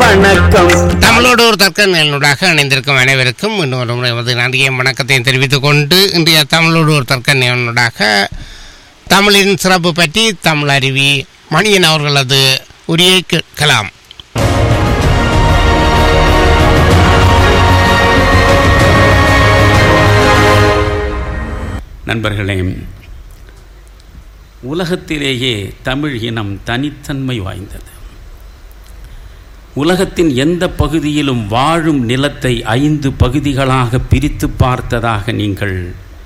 வணக்கம் தமிழோடு ஒரு தர்க்க நிகழ்வுடாக இணைந்திருக்கும் அனைவருக்கும் இன்னொரு முறை வந்து நன்றியும் வணக்கத்தையும் தெரிவித்துக் கொண்டு இன்றைய தமிழோடு ஒரு தர்க்க நிகழ்வுடாக தமிழின் சிறப்பு பற்றி தமிழ் அருவி மணியன் அவர்களது உரையை கேட்கலாம் நண்பர்களே உலகத்திலேயே தமிழ் இனம் தனித்தன்மை வாய்ந்தது உலகத்தின் எந்த பகுதியிலும் வாழும் நிலத்தை ஐந்து பகுதிகளாக பிரித்து பார்த்ததாக நீங்கள்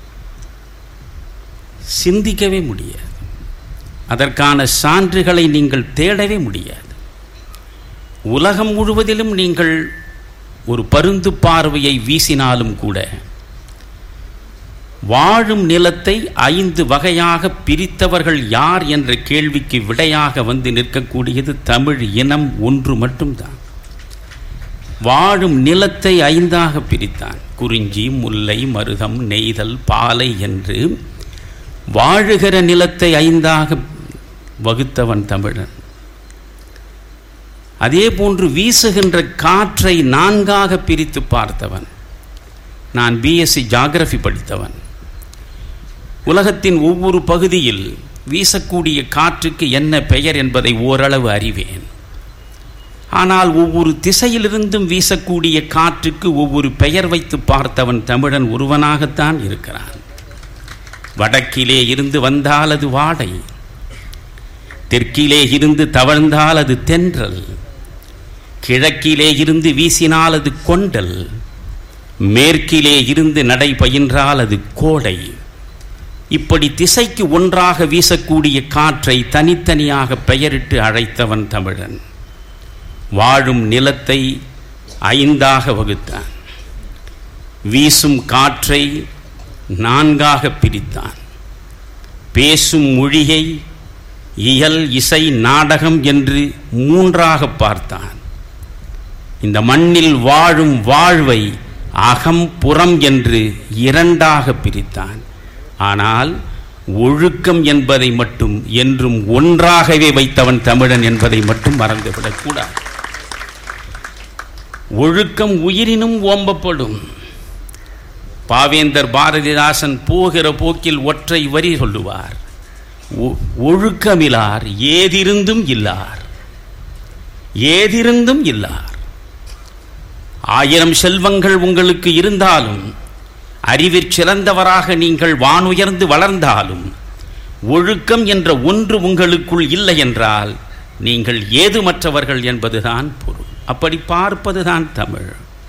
சிந்திக்கவே முடியாது அதற்கான சான்றுகளை நீங்கள் தேடவே முடியாது உலகம் முழுவதிலும் நீங்கள் ஒரு பருந்து பார்வையை வீசினாலும் கூட வாழும் நிலத்தை ஐந்து வகையாக பிரித்தவர்கள் யார் என்ற கேள்விக்கு விடையாக வந்து நிற்கக்கூடியது தமிழ் இனம் ஒன்று மட்டும்தான் வாழும் நிலத்தை ஐந்தாக பிரித்தான் குறிஞ்சி முல்லை மருதம் நெய்தல் பாலை என்று வாழுகிற நிலத்தை ஐந்தாக வகுத்தவன் தமிழன் அதே போன்று வீசுகின்ற காற்றை நான்காக பிரித்து பார்த்தவன் நான் பிஎஸ்சி ஜாகிரபி படித்தவன் உலகத்தின் ஒவ்வொரு பகுதியில் வீசக்கூடிய காற்றுக்கு என்ன பெயர் என்பதை ஓரளவு அறிவேன் ஆனால் ஒவ்வொரு திசையிலிருந்தும் வீசக்கூடிய காற்றுக்கு ஒவ்வொரு பெயர் வைத்து பார்த்தவன் தமிழன் ஒருவனாகத்தான் இருக்கிறான் வடக்கிலே இருந்து வந்தால் அது வாடை தெற்கிலே இருந்து தவழ்ந்தால் அது தென்றல் கிழக்கிலே இருந்து வீசினால் அது கொண்டல் மேற்கிலே இருந்து நடை பயின்றால் அது கோடை இப்படி திசைக்கு ஒன்றாக வீசக்கூடிய காற்றை தனித்தனியாக பெயரிட்டு அழைத்தவன் தமிழன் வாழும் நிலத்தை ஐந்தாக வகுத்தான் வீசும் காற்றை நான்காக பிரித்தான் பேசும் மொழியை இயல் இசை நாடகம் என்று மூன்றாக பார்த்தான் இந்த மண்ணில் வாழும் வாழ்வை அகம் புறம் என்று இரண்டாக பிரித்தான் ஆனால் ஒழுக்கம் என்பதை மட்டும் என்றும் ஒன்றாகவே வைத்தவன் தமிழன் என்பதை மட்டும் மறந்துவிடக்கூடாது ஒழுக்கம் உயிரினும் ஓம்பப்படும் பாவேந்தர் பாரதிதாசன் போகிற போக்கில் ஒற்றை வரி சொல்லுவார் ஒ- ஒழுக்கமிலார் ஏதிருந்தும் இல்லார் ஏதிருந்தும் இல்லார் ஆயிரம் செல்வங்கள் உங்களுக்கு இருந்தாலும் அறிவிற் சிறந்தவராக நீங்கள் வானுயர்ந்து வளர்ந்தாலும் ஒழுக்கம் என்ற ஒன்று உங்களுக்குள் இல்லை என்றால் நீங்கள் ஏதுமற்றவர்கள் என்பதுதான் பொருள் அப்படி பார்ப்பதுதான் தமிழ்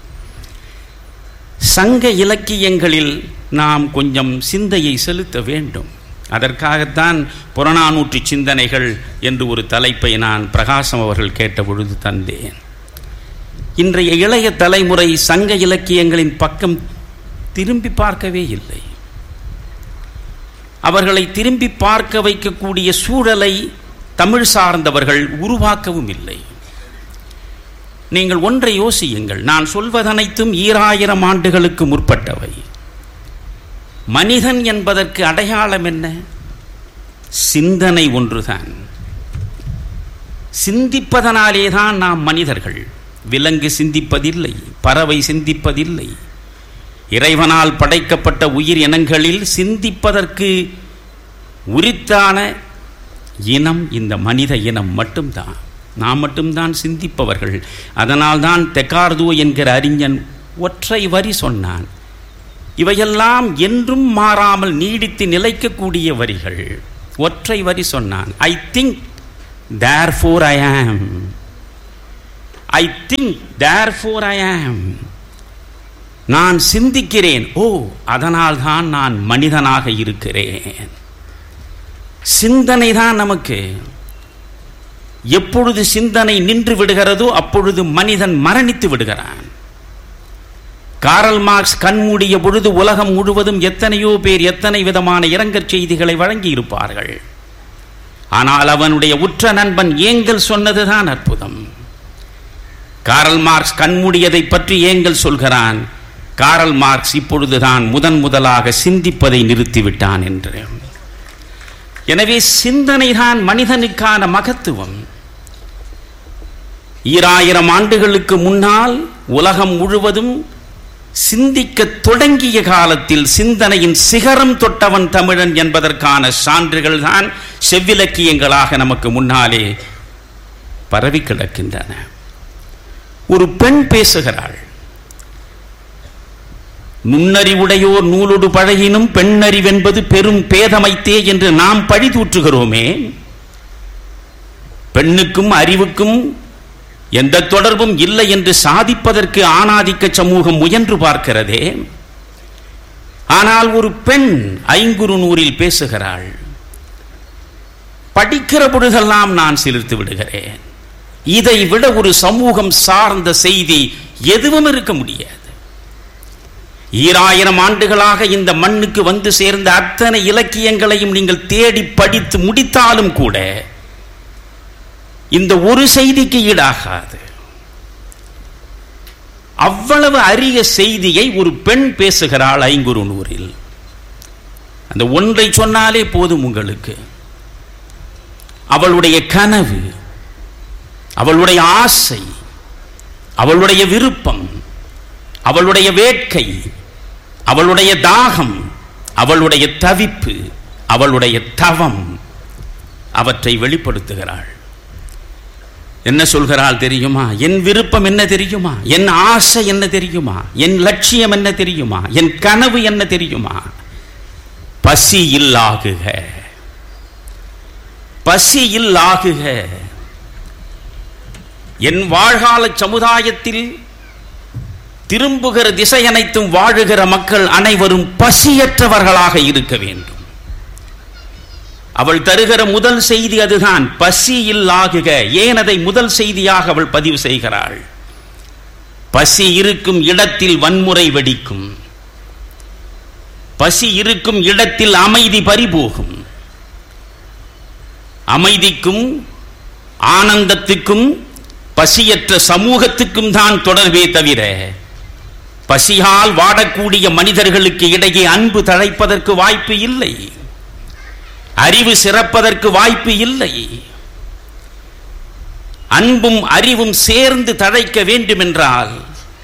சங்க இலக்கியங்களில் நாம் கொஞ்சம் சிந்தையை செலுத்த வேண்டும் அதற்காகத்தான் புறநானூற்று சிந்தனைகள் என்று ஒரு தலைப்பை நான் பிரகாசம் அவர்கள் கேட்ட பொழுது தந்தேன் இன்றைய இளைய தலைமுறை சங்க இலக்கியங்களின் பக்கம் திரும்பி பார்க்கவே இல்லை அவர்களை திரும்பி பார்க்க வைக்கக்கூடிய சூழலை தமிழ் சார்ந்தவர்கள் உருவாக்கவும் இல்லை நீங்கள் ஒன்றை யோசியுங்கள் நான் சொல்வதனைத்தும் ஈராயிரம் ஆண்டுகளுக்கு முற்பட்டவை மனிதன் என்பதற்கு அடையாளம் என்ன சிந்தனை ஒன்றுதான் சிந்திப்பதனாலே தான் நாம் மனிதர்கள் விலங்கு சிந்திப்பதில்லை பறவை சிந்திப்பதில்லை இறைவனால் படைக்கப்பட்ட உயிர் இனங்களில் சிந்திப்பதற்கு உரித்தான இனம் இந்த மனித இனம் மட்டும்தான் நாம் மட்டும்தான் சிந்திப்பவர்கள் அதனால்தான் தெக்கார்தோ என்கிற அறிஞன் ஒற்றை வரி சொன்னான் இவையெல்லாம் என்றும் மாறாமல் நீடித்து நிலைக்கக்கூடிய வரிகள் ஒற்றை வரி சொன்னான் ஐ திங்க் தேர் ஃபோர் ஐ ஆம் ஐ திங்க் தேர் ஃபோர் ஐ ஆம் நான் சிந்திக்கிறேன் ஓ அதனால்தான் நான் மனிதனாக இருக்கிறேன் சிந்தனை தான் நமக்கு எப்பொழுது சிந்தனை நின்று விடுகிறதோ அப்பொழுது மனிதன் மரணித்து விடுகிறான் காரல் மார்க்ஸ் கண்மூடிய பொழுது உலகம் முழுவதும் எத்தனையோ பேர் எத்தனை விதமான இரங்கற் செய்திகளை வழங்கி இருப்பார்கள் ஆனால் அவனுடைய உற்ற நண்பன் ஏங்கல் சொன்னதுதான் அற்புதம் காரல் மார்க்ஸ் கண்மூடியதை பற்றி ஏங்கல் சொல்கிறான் காரல் மார்க்ஸ் இப்பொழுதுதான் முதன் முதலாக சிந்திப்பதை நிறுத்திவிட்டான் என்று எனவே சிந்தனைதான் மனிதனுக்கான மகத்துவம் ஈராயிரம் ஆண்டுகளுக்கு முன்னால் உலகம் முழுவதும் சிந்திக்க தொடங்கிய காலத்தில் சிந்தனையின் சிகரம் தொட்டவன் தமிழன் என்பதற்கான சான்றுகள் தான் செவ்விலக்கியங்களாக நமக்கு முன்னாலே பரவி கிடக்கின்றன ஒரு பெண் பேசுகிறாள் நுண்ணறிவுடையோர் நூலோடு பழகினும் பெண்ணறிவென்பது பெரும் பேதமைத்தே என்று நாம் பழி தூற்றுகிறோமே பெண்ணுக்கும் அறிவுக்கும் எந்த தொடர்பும் இல்லை என்று சாதிப்பதற்கு ஆணாதிக்க சமூகம் முயன்று பார்க்கிறதே ஆனால் ஒரு பெண் ஐங்குறு நூறில் பேசுகிறாள் படிக்கிற பொழுதெல்லாம் நான் சிலிர்த்து விடுகிறேன் இதை விட ஒரு சமூகம் சார்ந்த செய்தி எதுவும் இருக்க முடியாது ஈராயிரம் ஆண்டுகளாக இந்த மண்ணுக்கு வந்து சேர்ந்த அத்தனை இலக்கியங்களையும் நீங்கள் தேடி படித்து முடித்தாலும் கூட இந்த ஒரு செய்திக்கு ஈடாகாது அவ்வளவு அரிய செய்தியை ஒரு பெண் பேசுகிறாள் ஐங்குறு நூறில் அந்த ஒன்றை சொன்னாலே போதும் உங்களுக்கு அவளுடைய கனவு அவளுடைய ஆசை அவளுடைய விருப்பம் அவளுடைய வேட்கை அவளுடைய தாகம் அவளுடைய தவிப்பு அவளுடைய தவம் அவற்றை வெளிப்படுத்துகிறாள் என்ன சொல்கிறாள் தெரியுமா என் விருப்பம் என்ன தெரியுமா என் ஆசை என்ன தெரியுமா என் லட்சியம் என்ன தெரியுமா என் கனவு என்ன தெரியுமா பசி இல்லாகுக பசி இல்லாகுக என் வாழ்கால சமுதாயத்தில் திரும்புகிற திசை அனைத்தும் வாழுகிற மக்கள் அனைவரும் பசியற்றவர்களாக இருக்க வேண்டும் அவள் தருகிற முதல் செய்தி அதுதான் பசி இல்லாகுக ஏன் அதை முதல் செய்தியாக அவள் பதிவு செய்கிறாள் பசி இருக்கும் இடத்தில் வன்முறை வெடிக்கும் பசி இருக்கும் இடத்தில் அமைதி பறிபோகும் அமைதிக்கும் ஆனந்தத்துக்கும் பசியற்ற சமூகத்துக்கும் தான் தொடர்பே தவிர பசியால் வாடக்கூடிய மனிதர்களுக்கு இடையே அன்பு தழைப்பதற்கு வாய்ப்பு இல்லை அறிவு சிறப்பதற்கு வாய்ப்பு இல்லை அன்பும் அறிவும் சேர்ந்து தழைக்க வேண்டுமென்றால்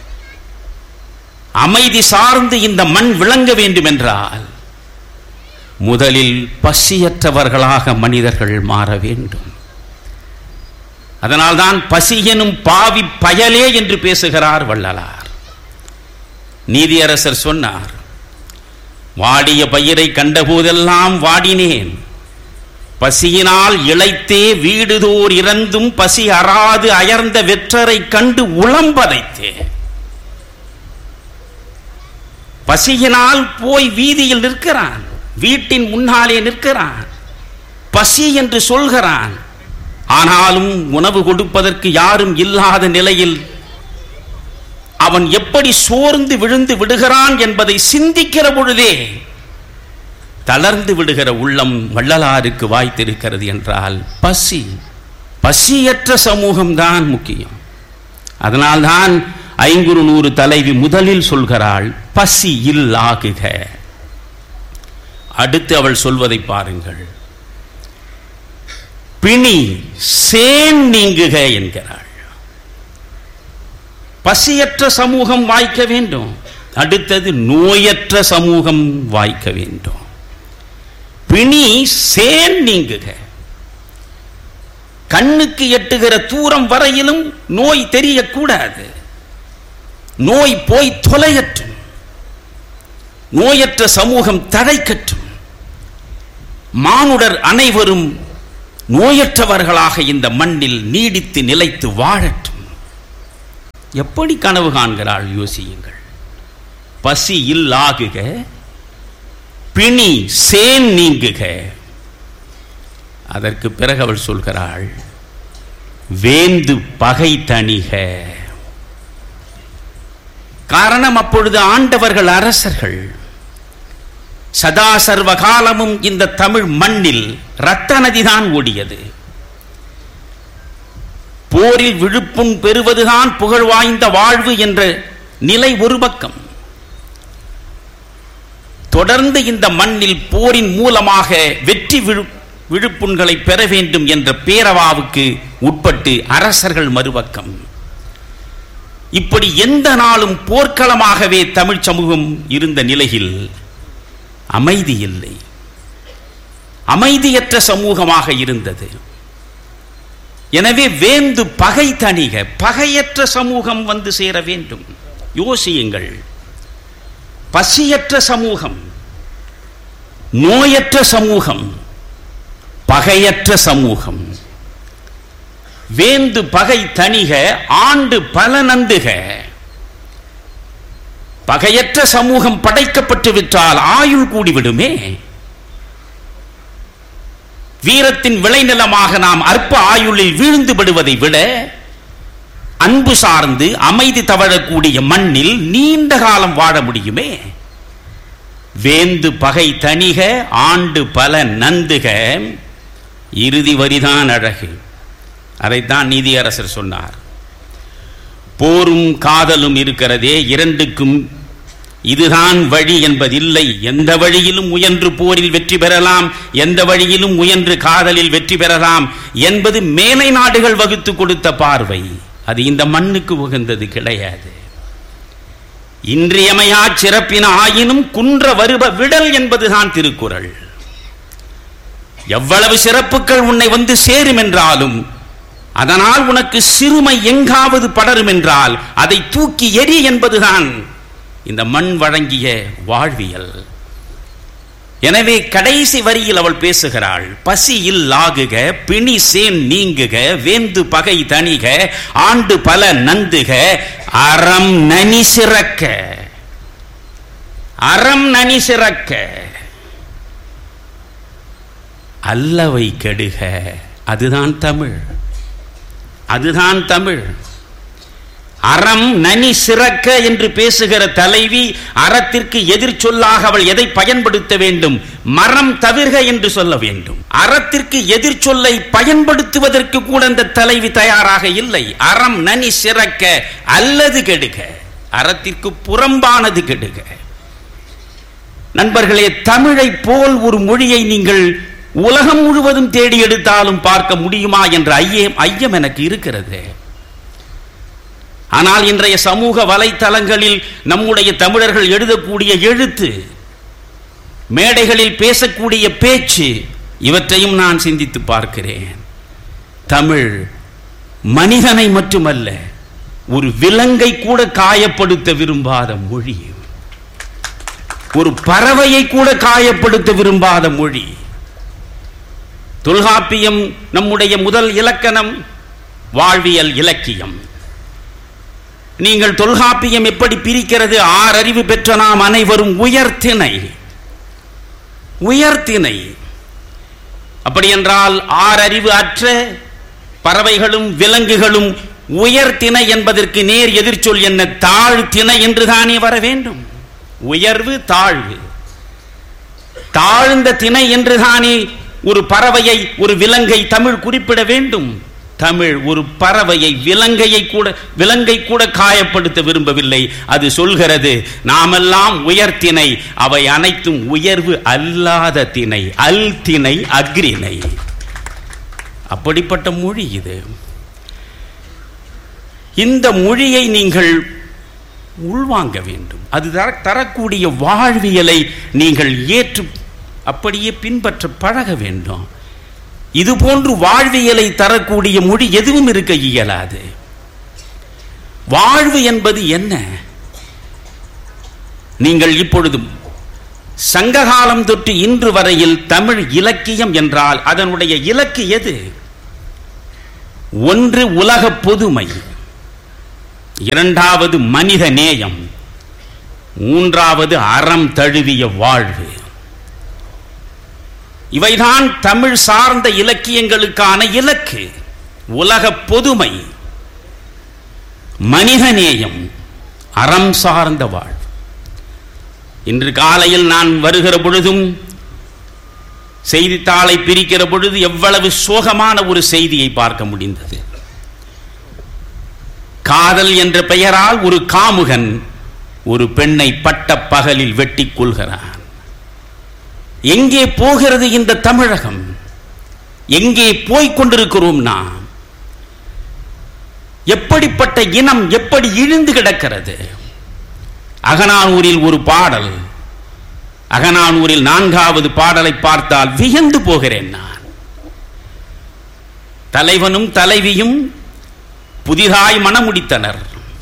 அமைதி சார்ந்து இந்த மண் விளங்க வேண்டுமென்றால் முதலில் பசியற்றவர்களாக மனிதர்கள் மாற வேண்டும் அதனால்தான் பசி எனும் பாவி பயலே என்று பேசுகிறார் வள்ளலார் நீதியரசர் சொன்னார் வாடிய பயிரை கண்டபோதெல்லாம் வாடினேன் பசியினால் இழைத்தே வீடுதோர் இறந்தும் பசி அறாது அயர்ந்த வெற்றரை கண்டு உளம்பதைத்தே பசியினால் போய் வீதியில் நிற்கிறான் வீட்டின் முன்னாலே நிற்கிறான் பசி என்று சொல்கிறான் ஆனாலும் உணவு கொடுப்பதற்கு யாரும் இல்லாத நிலையில் அவன் எப்படி சோர்ந்து விழுந்து விடுகிறான் என்பதை சிந்திக்கிற பொழுதே தளர்ந்து விடுகிற உள்ளம் வள்ளலாருக்கு வாய்த்திருக்கிறது என்றால் பசி பசியற்ற சமூகம்தான் முக்கியம் அதனால்தான் ஐங்குறு நூறு தலைவி முதலில் சொல்கிறாள் பசி இல்லாகுக அடுத்து அவள் சொல்வதை பாருங்கள் பிணி சேன் நீங்குக என்கிறாள் பசியற்ற சமூகம் வாய்க்க வேண்டும் அடுத்தது நோயற்ற சமூகம் வாய்க்க வேண்டும் பிணி சேன் நீங்குக கண்ணுக்கு எட்டுகிற தூரம் வரையிலும் நோய் தெரியக்கூடாது நோய் போய் தொலையற்றும் நோயற்ற சமூகம் தழைக்கற்றும் மானுடர் அனைவரும் நோயற்றவர்களாக இந்த மண்ணில் நீடித்து நிலைத்து வாழட்டும் எப்படி கனவு காண்கிறாள் யோசியுங்கள் பசி இல்லாகுக பிணி சேன் நீங்குக அதற்கு பிறகு அவள் சொல்கிறாள் வேந்து பகை தணிக காரணம் அப்பொழுது ஆண்டவர்கள் அரசர்கள் சதா சர்வ காலமும் இந்த தமிழ் மண்ணில் இரத்த நதிதான் ஓடியது போரில் விழுப்புண் பெறுவதுதான் புகழ் வாய்ந்த வாழ்வு என்ற நிலை ஒரு பக்கம் தொடர்ந்து இந்த மண்ணில் போரின் மூலமாக வெற்றி விழு விழுப்புண்களை பெற வேண்டும் என்ற பேரவாவுக்கு உட்பட்டு அரசர்கள் மறுபக்கம் இப்படி எந்த நாளும் போர்க்களமாகவே தமிழ் சமூகம் இருந்த நிலையில் அமைதி இல்லை அமைதியற்ற சமூகமாக இருந்தது எனவே வேந்து பகை தணிக பகையற்ற சமூகம் வந்து சேர வேண்டும் யோசியுங்கள் பசியற்ற சமூகம் நோயற்ற சமூகம் பகையற்ற சமூகம் வேந்து பகை தணிக ஆண்டு பல நந்துக பகையற்ற சமூகம் படைக்கப்பட்டு விட்டால் ஆயுள் கூடிவிடுமே வீரத்தின் விளைநிலமாக நாம் அற்ப ஆயுளில் வீழ்ந்து விடுவதை விட அன்பு சார்ந்து அமைதி தவழக்கூடிய மண்ணில் நீண்ட காலம் வாழ முடியுமே வேந்து பகை தணிக ஆண்டு பல நந்துக இறுதி வரிதான் அழகு அதைத்தான் நீதியரசர் சொன்னார் போரும் காதலும் இருக்கிறதே இரண்டுக்கும் இதுதான் வழி என்பதில்லை எந்த வழியிலும் முயன்று போரில் வெற்றி பெறலாம் எந்த வழியிலும் முயன்று காதலில் வெற்றி பெறலாம் என்பது மேலை நாடுகள் வகுத்து கொடுத்த பார்வை அது இந்த மண்ணுக்கு உகந்தது கிடையாது இன்றியமையா சிறப்பின ஆயினும் குன்ற வருப விடல் என்பதுதான் திருக்குறள் எவ்வளவு சிறப்புகள் உன்னை வந்து சேரும் என்றாலும் அதனால் உனக்கு சிறுமை எங்காவது படரும் என்றால் அதை தூக்கி எரி என்பதுதான் இந்த மண் வழங்கிய வாழ்வியல் எனவே கடைசி வரியில் அவள் பேசுகிறாள் பசியில் லாகுக பிணி சேன் நீங்குக வேந்து பகை தணிக ஆண்டு பல நந்துக அறம் நனி சிறக்க அறம் நனி சிறக்க அல்லவை கெடுக அதுதான் தமிழ் அதுதான் தமிழ் அறம் நனி சிறக்க என்று பேசுகிற தலைவி அறத்திற்கு எதிர் சொல்லாக அவள் எதை பயன்படுத்த வேண்டும் மரம் தவிர்க என்று சொல்ல வேண்டும் அறத்திற்கு எதிர் சொல்லை பயன்படுத்துவதற்கு கூட இந்த தலைவி தயாராக இல்லை அறம் நனி சிறக்க அல்லது கெடுக அறத்திற்கு புறம்பானது கெடுக நண்பர்களே தமிழை போல் ஒரு மொழியை நீங்கள் உலகம் முழுவதும் தேடி எடுத்தாலும் பார்க்க முடியுமா என்ற ஐயம் ஐயம் எனக்கு இருக்கிறது ஆனால் இன்றைய சமூக வலைத்தளங்களில் நம்முடைய தமிழர்கள் எழுதக்கூடிய எழுத்து மேடைகளில் பேசக்கூடிய பேச்சு இவற்றையும் நான் சிந்தித்து பார்க்கிறேன் தமிழ் மனிதனை மட்டுமல்ல ஒரு விலங்கை கூட காயப்படுத்த விரும்பாத மொழி ஒரு பறவையை கூட காயப்படுத்த விரும்பாத மொழி தொல்காப்பியம் நம்முடைய முதல் இலக்கணம் வாழ்வியல் இலக்கியம் நீங்கள் தொல்காப்பியம் எப்படி பிரிக்கிறது ஆறறிவு பெற்ற நாம் அனைவரும் உயர்த்தினை உயர்த்தினை அப்படி என்றால் ஆறறிவு அற்ற பறவைகளும் விலங்குகளும் உயர்த்தினை என்பதற்கு நேர் எதிர்ச்சொல் என்ன தாழ்த்தினை என்று தானே வர வேண்டும் உயர்வு தாழ்வு தாழ்ந்த திணை என்று தானே ஒரு பறவையை ஒரு விலங்கை தமிழ் குறிப்பிட வேண்டும் தமிழ் ஒரு பறவையை விலங்கையை கூட விலங்கை கூட காயப்படுத்த விரும்பவில்லை அது சொல்கிறது நாமெல்லாம் உயர்த்தினை அவை அனைத்தும் உயர்வு அல்லாத திணை அல் திணை அக்ரிணை அப்படிப்பட்ட மொழி இது இந்த மொழியை நீங்கள் உள்வாங்க வேண்டும் அது தர தரக்கூடிய வாழ்வியலை நீங்கள் ஏற்று அப்படியே பின்பற்ற பழக வேண்டும் இது போன்று வாழ்வியலை தரக்கூடிய மொழி எதுவும் இருக்க இயலாது வாழ்வு என்பது என்ன நீங்கள் இப்பொழுதும் சங்ககாலம் தொட்டு இன்று வரையில் தமிழ் இலக்கியம் என்றால் அதனுடைய இலக்கு எது ஒன்று உலக பொதுமை இரண்டாவது மனித நேயம் மூன்றாவது அறம் தழுவிய வாழ்வு இவைதான் தமிழ் சார்ந்த இலக்கியங்களுக்கான இலக்கு உலக பொதுமை மனிதநேயம் அறம் சார்ந்த வாழ்வு இன்று காலையில் நான் வருகிற பொழுதும் செய்தித்தாளை பிரிக்கிற பொழுது எவ்வளவு சோகமான ஒரு செய்தியை பார்க்க முடிந்தது காதல் என்ற பெயரால் ஒரு காமுகன் ஒரு பெண்ணை பட்ட பகலில் வெட்டி கொள்கிறான் எங்கே போகிறது இந்த தமிழகம் எங்கே போய்க் கொண்டிருக்கிறோம் நாம் எப்படிப்பட்ட இனம் எப்படி இழிந்து கிடக்கிறது அகனானூரில் ஒரு பாடல் அகனானூரில் நான்காவது பாடலை பார்த்தால் வியந்து போகிறேன் நான் தலைவனும் தலைவியும் புதிதாய் மணமுடித்தனர்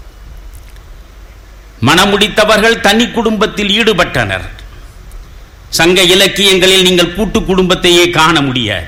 மணமுடித்தவர்கள் தனி குடும்பத்தில் ஈடுபட்டனர் சங்க இலக்கியங்களில் நீங்கள் கூட்டு குடும்பத்தையே காண முடியாது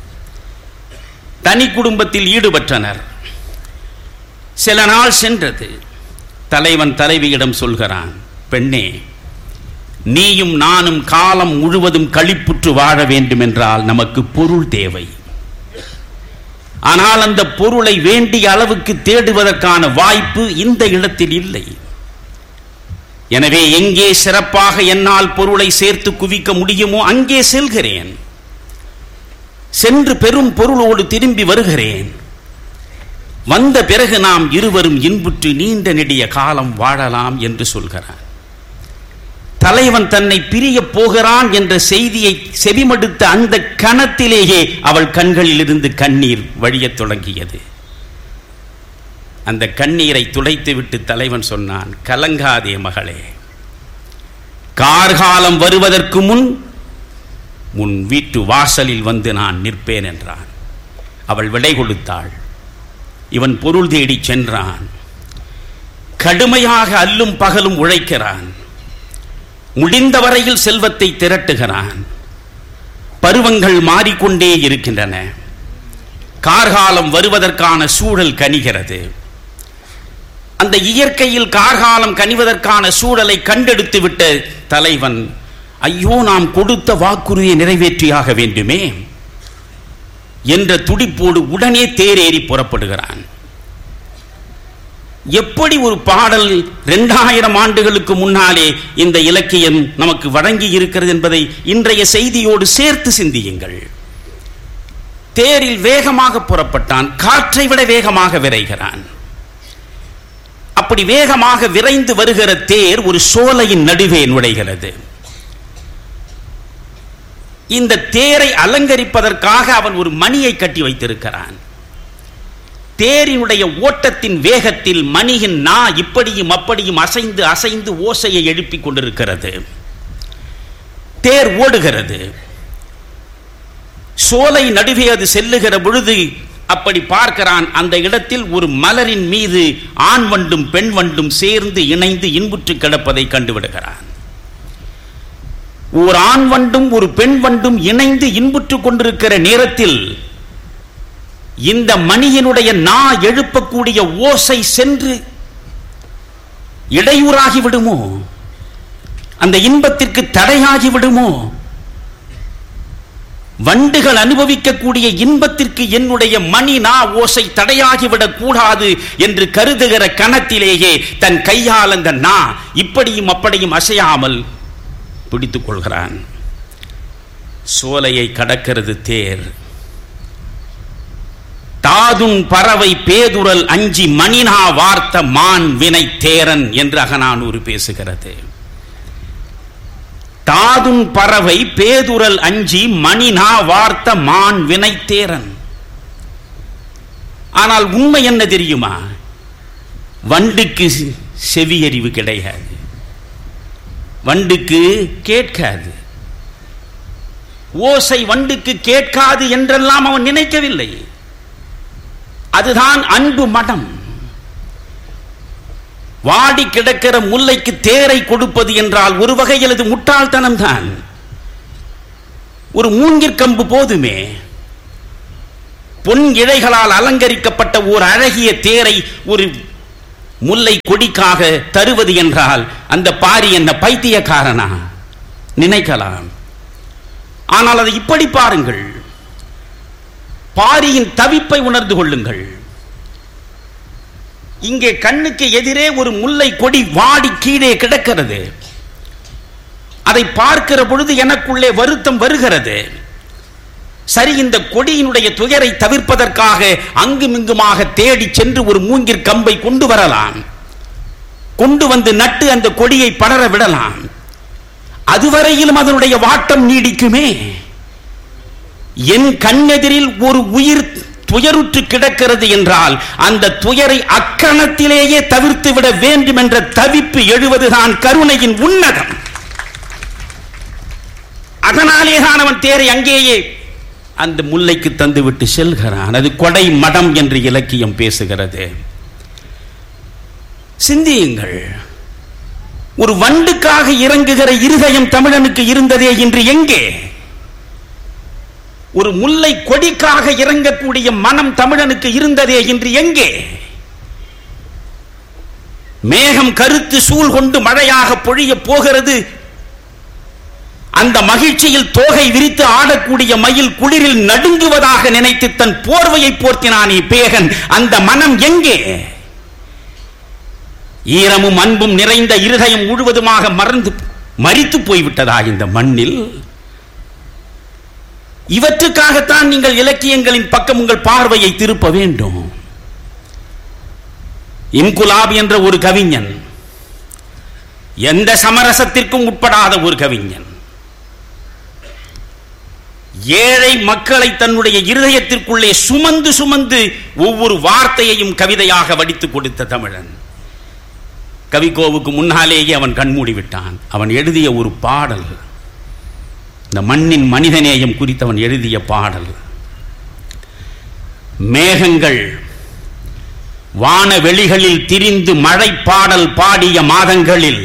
தனி குடும்பத்தில் ஈடுபட்டனர் சில நாள் சென்றது தலைவன் தலைவியிடம் சொல்கிறான் பெண்ணே நீயும் நானும் காலம் முழுவதும் களிப்புற்று வாழ வேண்டும் என்றால் நமக்கு பொருள் தேவை ஆனால் அந்த பொருளை வேண்டிய அளவுக்கு தேடுவதற்கான வாய்ப்பு இந்த இடத்தில் இல்லை எனவே எங்கே சிறப்பாக என்னால் பொருளை சேர்த்து குவிக்க முடியுமோ அங்கே செல்கிறேன் சென்று பெரும் பொருளோடு திரும்பி வருகிறேன் வந்த பிறகு நாம் இருவரும் இன்புற்று நீண்ட நெடிய காலம் வாழலாம் என்று சொல்கிறான் தலைவன் தன்னை பிரியப் போகிறான் என்ற செய்தியை செவிமடுத்த அந்த கணத்திலேயே அவள் கண்களில் இருந்து கண்ணீர் வழியத் தொடங்கியது அந்த கண்ணீரை துடைத்துவிட்டு தலைவன் சொன்னான் கலங்காதே மகளே கார்காலம் வருவதற்கு முன் உன் வீட்டு வாசலில் வந்து நான் நிற்பேன் என்றான் அவள் விடை கொடுத்தாள் இவன் பொருள் தேடிச் சென்றான் கடுமையாக அல்லும் பகலும் உழைக்கிறான் முடிந்த வரையில் செல்வத்தை திரட்டுகிறான் பருவங்கள் மாறிக்கொண்டே இருக்கின்றன கார்காலம் வருவதற்கான சூழல் கனிகிறது அந்த இயற்கையில் கார்காலம் கனிவதற்கான சூழலை கண்டெடுத்து விட்ட தலைவன் ஐயோ நாம் கொடுத்த வாக்குறுதியை நிறைவேற்றியாக வேண்டுமே என்ற துடிப்போடு உடனே தேரேறி புறப்படுகிறான் எப்படி ஒரு பாடல் இரண்டாயிரம் ஆண்டுகளுக்கு முன்னாலே இந்த இலக்கியம் நமக்கு வழங்கி இருக்கிறது என்பதை இன்றைய செய்தியோடு சேர்த்து சிந்தியுங்கள் தேரில் வேகமாக புறப்பட்டான் காற்றை விட வேகமாக விரைகிறான் அப்படி வேகமாக விரைந்து வருகிற தேர் ஒரு சோலையின் நடுவே நுழைகிறது இந்த தேரை அலங்கரிப்பதற்காக அவன் ஒரு மணியை கட்டி வைத்திருக்கிறான் தேரினுடைய ஓட்டத்தின் வேகத்தில் மணியின் நா இப்படியும் அப்படியும் அசைந்து அசைந்து ஓசையை எழுப்பிக் கொண்டிருக்கிறது தேர் ஓடுகிறது சோலை நடுவே அது செல்லுகிற பொழுது அப்படி பார்க்கிறான் அந்த இடத்தில் ஒரு மலரின் மீது ஆண் வண்டும் பெண் வண்டும் சேர்ந்து இணைந்து இன்புற்று கிடப்பதை கண்டுவிடுகிறான் ஒரு ஆண் வண்டும் ஒரு பெண் வண்டும் இணைந்து இன்புற்று கொண்டிருக்கிற நேரத்தில் இந்த மணியினுடைய நா எழுப்பக்கூடிய ஓசை சென்று இடையூறாகி விடுமோ அந்த இன்பத்திற்கு தடையாகி விடுமோ வண்டுகள் அனுபவிக்கக்கூடிய இன்பத்திற்கு என்னுடைய மணி நா ஓசை தடையாகிவிடக் கூடாது என்று கருதுகிற கணத்திலேயே தன் கையால் அந்த நா இப்படியும் அப்படியும் அசையாமல் பிடித்துக் கொள்கிறான் சோலையை கடக்கிறது தேர் தாதுன் பறவை பேதுரல் அஞ்சி மணினா வார்த்த மான் வினை தேரன் என்று அகநானூறு பேசுகிறது தாதுன் பறவை பேதுரல் அஞ்சி மணினா வார்த்த மான் வினை தேரன் ஆனால் உண்மை என்ன தெரியுமா வண்டுக்கு செவியறிவு கிடையாது வண்டுக்கு கேட்காது ஓசை வண்டுக்கு கேட்காது என்றெல்லாம் அவன் நினைக்கவில்லை அதுதான் அன்பு மடம் வாடி கிடக்கிற முல்லைக்கு தேரை கொடுப்பது என்றால் ஒரு வகையில் அது முட்டாள்தனம் தான் ஒரு மூங்கிற்கம்பு போதுமே பொன் இழைகளால் அலங்கரிக்கப்பட்ட ஒரு அழகிய தேரை ஒரு முல்லை கொடிக்காக தருவது என்றால் அந்த பாரி என்ன பைத்தியக்காரனா நினைக்கலாம் ஆனால் அதை இப்படி பாருங்கள் பாரியின் தவிப்பை உணர்ந்து கொள்ளுங்கள் இங்கே கண்ணுக்கு எதிரே ஒரு முல்லை கொடி வாடி கீழே கிடக்கிறது அதை பார்க்கிற பொழுது எனக்குள்ளே வருத்தம் வருகிறது சரி இந்த கொடியினுடைய துயரை தவிர்ப்பதற்காக அங்குமிங்குமாக தேடி சென்று ஒரு மூங்கிற் கம்பை கொண்டு வரலாம் கொண்டு வந்து நட்டு அந்த கொடியை படர விடலாம் அதுவரையிலும் அதனுடைய வாட்டம் நீடிக்குமே என் கண்ணெதிரில் ஒரு உயிர் துயருற்று கிடக்கிறது என்றால் அந்த துயரை அக்கணத்திலேயே தவிர்த்து விட வேண்டும் என்ற தவிப்பு எழுவதுதான் கருணையின் உன்னதம் அதனாலே தான் அவன் தேரை அங்கேயே அந்த முல்லைக்கு தந்துவிட்டு செல்கிறான் அது கொடை மடம் என்று இலக்கியம் பேசுகிறது சிந்தியுங்கள் ஒரு வண்டுக்காக இறங்குகிற இருதயம் தமிழனுக்கு இருந்ததே இன்று எங்கே ஒரு முல்லை கொடிக்காக இறங்கக்கூடிய மனம் தமிழனுக்கு இருந்ததே இன்று எங்கே மேகம் கருத்து சூழ் கொண்டு மழையாக பொழிய போகிறது அந்த மகிழ்ச்சியில் தோகை விரித்து ஆடக்கூடிய மயில் குளிரில் நடுங்குவதாக நினைத்து தன் போர்வையை போர்த்தினானே பேகன் அந்த மனம் எங்கே ஈரமும் அன்பும் நிறைந்த இருதயம் முழுவதுமாக மறந்து மறித்து போய்விட்டதா இந்த மண்ணில் இவற்றுக்காகத்தான் நீங்கள் இலக்கியங்களின் பக்கம் உங்கள் பார்வையை திருப்ப வேண்டும் இன்குலாப் என்ற ஒரு கவிஞன் எந்த சமரசத்திற்கும் உட்படாத ஒரு கவிஞன் ஏழை மக்களை தன்னுடைய இருதயத்திற்குள்ளே சுமந்து சுமந்து ஒவ்வொரு வார்த்தையையும் கவிதையாக வடித்து கொடுத்த தமிழன் கவிக்கோவுக்கு முன்னாலேயே அவன் கண்மூடி விட்டான் அவன் எழுதிய ஒரு பாடல் இந்த மண்ணின் மனிதநேயம் குறித்தவன் எழுதிய பாடல் மேகங்கள் வான வெளிகளில் திரிந்து மழை பாடல் பாடிய மாதங்களில்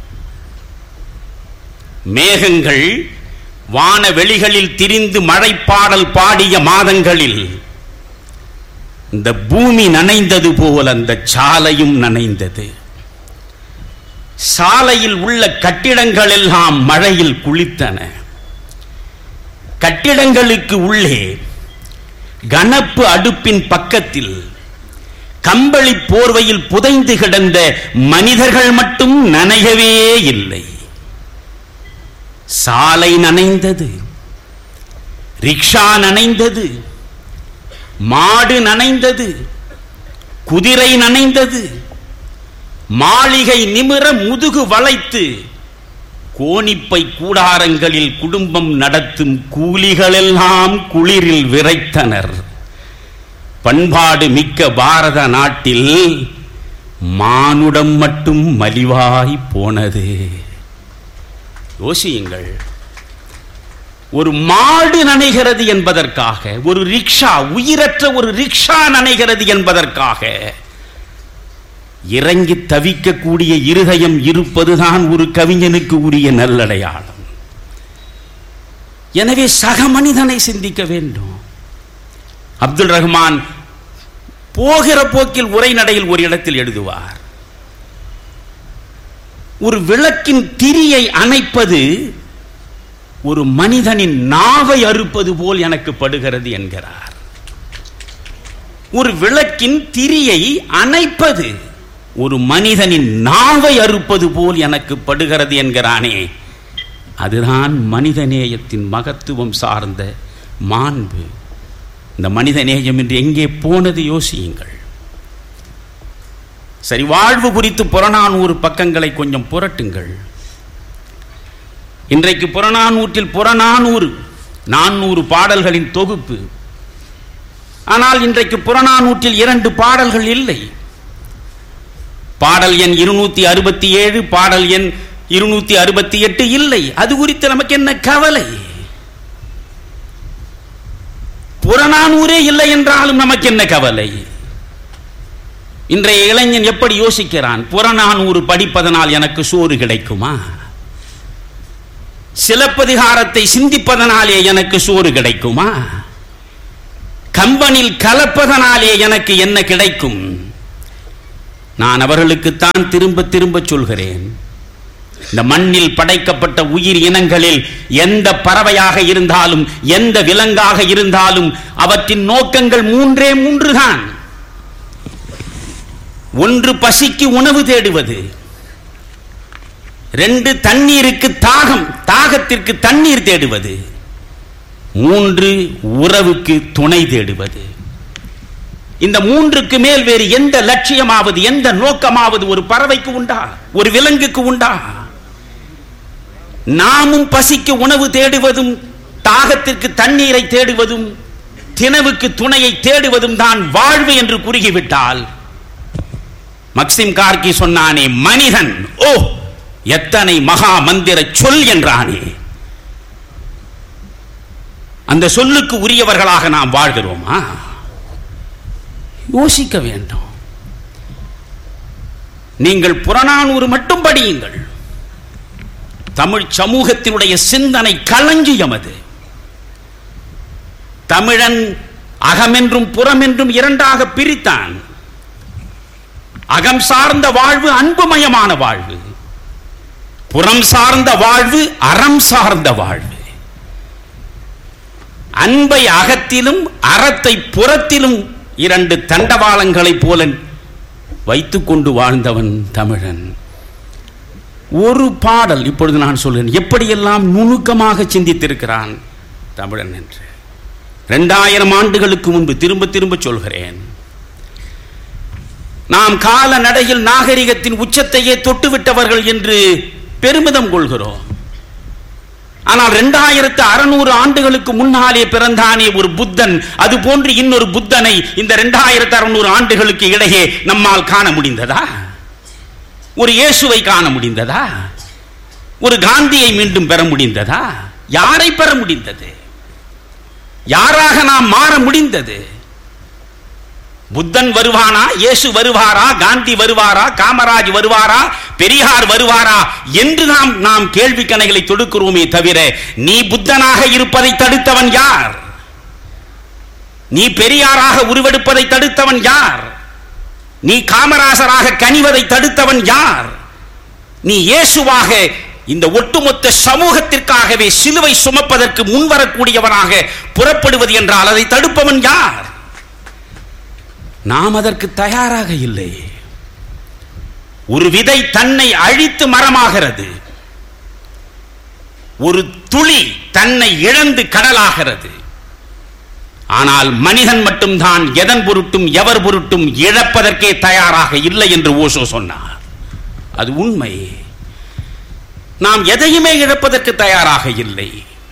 மேகங்கள் வான வெளிகளில் திரிந்து மழை பாடல் பாடிய மாதங்களில் இந்த பூமி நனைந்தது போல் அந்த சாலையும் நனைந்தது சாலையில் உள்ள கட்டிடங்கள் எல்லாம் மழையில் குளித்தன கட்டிடங்களுக்கு உள்ளே கனப்பு அடுப்பின் பக்கத்தில் கம்பளி போர்வையில் புதைந்து கிடந்த மனிதர்கள் மட்டும் நனையவே இல்லை சாலை நனைந்தது ரிக்ஷா நனைந்தது மாடு நனைந்தது குதிரை நனைந்தது மாளிகை நிமிர முதுகு வளைத்து கோணிப்பை கூடாரங்களில் குடும்பம் நடத்தும் கூலிகளெல்லாம் குளிரில் விரைத்தனர் பண்பாடு மிக்க பாரத நாட்டில் மானுடம் மட்டும் மலிவாய் போனது யோசியுங்கள் ஒரு மாடு நனைகிறது என்பதற்காக ஒரு ரிக்ஷா உயிரற்ற ஒரு ரிக்ஷா நனைகிறது என்பதற்காக இறங்கி தவிக்கக்கூடிய இருதயம் இருப்பதுதான் ஒரு கவிஞனுக்கு உரிய நல்லடையாளம் எனவே சக மனிதனை சிந்திக்க வேண்டும் அப்துல் ரஹ்மான் போகிற போக்கில் உரைநடையில் ஒரு இடத்தில் எழுதுவார் ஒரு விளக்கின் திரியை அணைப்பது ஒரு மனிதனின் நாவை அறுப்பது போல் எனக்கு படுகிறது என்கிறார் ஒரு விளக்கின் திரியை அணைப்பது ஒரு மனிதனின் நாவை அறுப்பது போல் எனக்கு படுகிறது என்கிறானே அதுதான் மனிதநேயத்தின் மகத்துவம் சார்ந்த மாண்பு இந்த மனிதநேயம் என்று எங்கே போனது யோசியுங்கள் சரி வாழ்வு குறித்து புறநானூறு பக்கங்களை கொஞ்சம் புரட்டுங்கள் இன்றைக்கு புறநானூற்றில் புறநானூறு நானூறு பாடல்களின் தொகுப்பு ஆனால் இன்றைக்கு புறநானூற்றில் இரண்டு பாடல்கள் இல்லை பாடல் எண் இருநூத்தி அறுபத்தி ஏழு பாடல் எண் இருநூத்தி அறுபத்தி எட்டு இல்லை அது குறித்து நமக்கு என்ன கவலை புறநானூரே இல்லை என்றாலும் நமக்கு என்ன கவலை இன்றைய இளைஞன் எப்படி யோசிக்கிறான் புறநானூறு படிப்பதனால் எனக்கு சோறு கிடைக்குமா சிலப்பதிகாரத்தை சிந்திப்பதனாலே எனக்கு சோறு கிடைக்குமா கம்பனில் கலப்பதனாலே எனக்கு என்ன கிடைக்கும் நான் அவர்களுக்குத்தான் திரும்ப திரும்ப சொல்கிறேன் இந்த மண்ணில் படைக்கப்பட்ட உயிர் இனங்களில் எந்த பறவையாக இருந்தாலும் எந்த விலங்காக இருந்தாலும் அவற்றின் நோக்கங்கள் மூன்றே மூன்றுதான் ஒன்று பசிக்கு உணவு தேடுவது ரெண்டு தண்ணீருக்கு தாகம் தாகத்திற்கு தண்ணீர் தேடுவது மூன்று உறவுக்கு துணை தேடுவது இந்த மூன்றுக்கு மேல் வேறு எந்த லட்சியமாவது எந்த நோக்கமாவது ஒரு பறவைக்கு உண்டா ஒரு விலங்குக்கு உண்டா நாமும் பசிக்கு உணவு தேடுவதும் தாகத்திற்கு தண்ணீரை தேடுவதும் தினவுக்கு துணையை தேடுவதும் தான் வாழ்வு என்று குறுகிவிட்டால் மக்சிம் கார்கி சொன்னானே மனிதன் ஓ எத்தனை மகா மந்திர சொல் என்றானே அந்த சொல்லுக்கு உரியவர்களாக நாம் வாழ்கிறோமா யோசிக்க வேண்டும் நீங்கள் புறநானூறு மட்டும் படியுங்கள் தமிழ் சமூகத்தினுடைய சிந்தனை களஞ்சியம் அது தமிழன் அகமென்றும் புறமென்றும் இரண்டாக பிரித்தான் அகம் சார்ந்த வாழ்வு அன்புமயமான வாழ்வு புறம் சார்ந்த வாழ்வு அறம் சார்ந்த வாழ்வு அன்பை அகத்திலும் அறத்தை புறத்திலும் இரண்டு தண்டவாளங்களைப் போல வைத்துக் கொண்டு வாழ்ந்தவன் தமிழன் ஒரு பாடல் இப்பொழுது நான் சொல்கிறேன் எப்படியெல்லாம் நுணுக்கமாக சிந்தித்திருக்கிறான் தமிழன் என்று இரண்டாயிரம் ஆண்டுகளுக்கு முன்பு திரும்ப திரும்ப சொல்கிறேன் நாம் கால நடையில் நாகரிகத்தின் உச்சத்தையே தொட்டுவிட்டவர்கள் என்று பெருமிதம் கொள்கிறோம் ஆனால் இரண்டாயிரத்து அறுநூறு ஆண்டுகளுக்கு முன்னாலே பிறந்தானே ஒரு புத்தன் அது போன்று இன்னொரு புத்தனை இந்த இரண்டாயிரத்து அறுநூறு ஆண்டுகளுக்கு இடையே நம்மால் காண முடிந்ததா ஒரு இயேசுவை காண முடிந்ததா ஒரு காந்தியை மீண்டும் பெற முடிந்ததா யாரை பெற முடிந்தது யாராக நாம் மாற முடிந்தது புத்தன் வருவானா இயேசு வருவாரா காந்தி வருவாரா காமராஜ் வருவாரா பெரியார் வருவாரா என்று நாம் நாம் கேள்வி கணைகளை தொடுக்கிறோமே தவிர நீ புத்தனாக இருப்பதை தடுத்தவன் யார் நீ பெரியாராக உருவெடுப்பதை தடுத்தவன் யார் நீ காமராசராக கனிவதை தடுத்தவன் யார் நீ இயேசுவாக இந்த ஒட்டுமொத்த சமூகத்திற்காகவே சிலுவை சுமப்பதற்கு முன்வரக்கூடியவனாக புறப்படுவது என்றால் அதை தடுப்பவன் யார் நாம் அதற்கு தயாராக இல்லை ஒரு விதை தன்னை அழித்து மரமாகிறது ஒரு துளி தன்னை இழந்து கடலாகிறது ஆனால் மனிதன் மட்டும்தான் எதன் பொருட்டும் எவர் பொருட்டும் இழப்பதற்கே தயாராக இல்லை என்று ஓசோ சொன்னார் அது உண்மை நாம் எதையுமே இழப்பதற்கு தயாராக இல்லை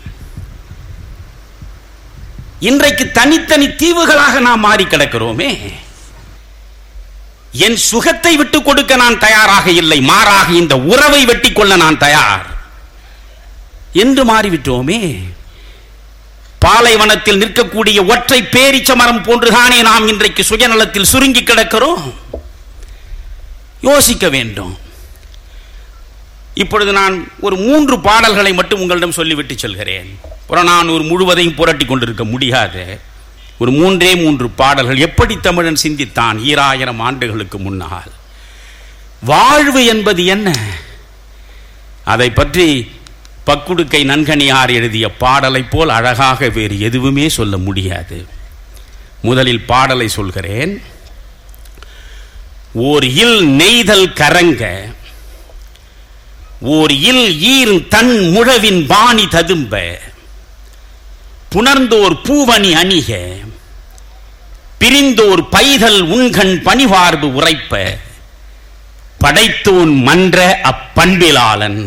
இன்றைக்கு தனித்தனி தீவுகளாக நாம் மாறி கிடக்கிறோமே என் சுகத்தை விட்டுக் கொடுக்க நான் தயாராக இல்லை மாறாக இந்த உறவை வெட்டி கொள்ள நான் தயார் என்று மாறிவிட்டோமே பாலைவனத்தில் நிற்கக்கூடிய ஒற்றை பேரிச்ச மரம் போன்றுதானே நாம் இன்றைக்கு சுயநலத்தில் சுருங்கி கிடக்கிறோம் யோசிக்க வேண்டும் இப்பொழுது நான் ஒரு மூன்று பாடல்களை மட்டும் உங்களிடம் சொல்லிவிட்டு செல்கிறேன் புறநானூறு முழுவதையும் புரட்டி கொண்டிருக்க முடியாது ஒரு மூன்றே மூன்று பாடல்கள் எப்படி தமிழன் சிந்தித்தான் ஈராயிரம் ஆண்டுகளுக்கு முன்னால் வாழ்வு என்பது என்ன அதை பற்றி பக்குடுக்கை நன்கனியார் எழுதிய பாடலைப் போல் அழகாக வேறு எதுவுமே சொல்ல முடியாது முதலில் பாடலை சொல்கிறேன் ஓர் இல் நெய்தல் கரங்க ஓர் இல் ஈர் தன் முழவின் பாணி ததும்ப புணர்ந்தோர் பூவணி அணிக பிரிந்தோர் பைதல் உண்கண் பணிவார்பு உரைப்ப படைத்தோன் மன்ற அப்பண்பிலாளன்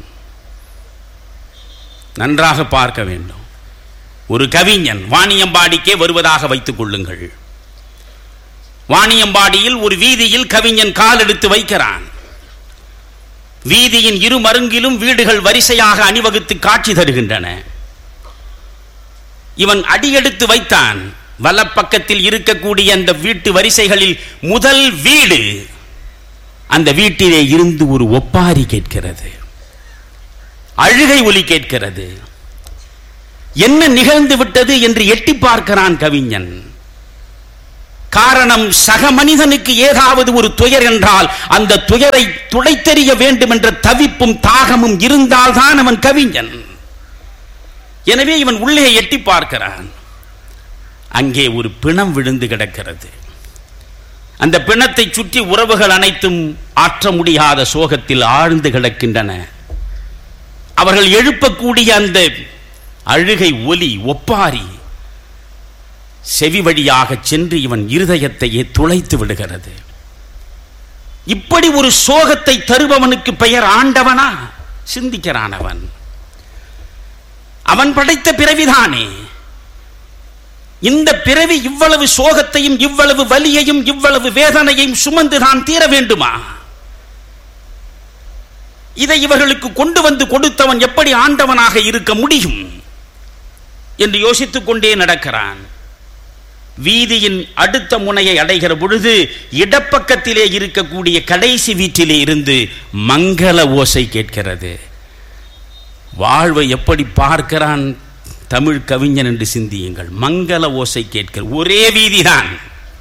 நன்றாக பார்க்க வேண்டும் ஒரு கவிஞன் வாணியம்பாடிக்கே வருவதாக வைத்துக் கொள்ளுங்கள் வாணியம்பாடியில் ஒரு வீதியில் கவிஞன் கால் எடுத்து வைக்கிறான் வீதியின் இரு மருங்கிலும் வீடுகள் வரிசையாக அணிவகுத்து காட்சி தருகின்றன இவன் அடியெடுத்து வைத்தான் வலப்பக்கத்தில் இருக்கக்கூடிய அந்த வீட்டு வரிசைகளில் முதல் வீடு அந்த வீட்டிலே இருந்து ஒரு ஒப்பாரி கேட்கிறது அழுகை ஒலி கேட்கிறது என்ன நிகழ்ந்து விட்டது என்று எட்டி பார்க்கிறான் கவிஞன் காரணம் சக மனிதனுக்கு ஏதாவது ஒரு துயர் என்றால் அந்த துயரை துடைத்தெறிய வேண்டும் என்ற தவிப்பும் தாகமும் இருந்தால்தான் அவன் கவிஞன் எனவே இவன் உள்ளே எட்டி பார்க்கிறான் அங்கே ஒரு பிணம் விழுந்து கிடக்கிறது அந்த பிணத்தை சுற்றி உறவுகள் அனைத்தும் ஆற்ற முடியாத சோகத்தில் ஆழ்ந்து கிடக்கின்றன அவர்கள் எழுப்பக்கூடிய அந்த அழுகை ஒலி ஒப்பாரி செவி வழியாக சென்று இவன் இருதயத்தையே துளைத்து விடுகிறது இப்படி ஒரு சோகத்தை தருபவனுக்கு பெயர் ஆண்டவனா சிந்திக்கிறான் அவன் அவன் படைத்த பிறவிதானே இந்த பிறவி இவ்வளவு சோகத்தையும் இவ்வளவு வலியையும் இவ்வளவு வேதனையையும் சுமந்துதான் தீர வேண்டுமா இதை இவர்களுக்கு கொண்டு வந்து கொடுத்தவன் எப்படி ஆண்டவனாக இருக்க முடியும் என்று யோசித்துக் கொண்டே நடக்கிறான் வீதியின் அடுத்த முனையை அடைகிற பொழுது இடப்பக்கத்திலே இருக்கக்கூடிய கடைசி வீட்டிலே இருந்து மங்கள ஓசை கேட்கிறது வாழ்வை எப்படி பார்க்கிறான் தமிழ் கவிஞன் என்று சிந்தியுங்கள் மங்கள ஓசை கேட்கிற ஒரே வீதிதான்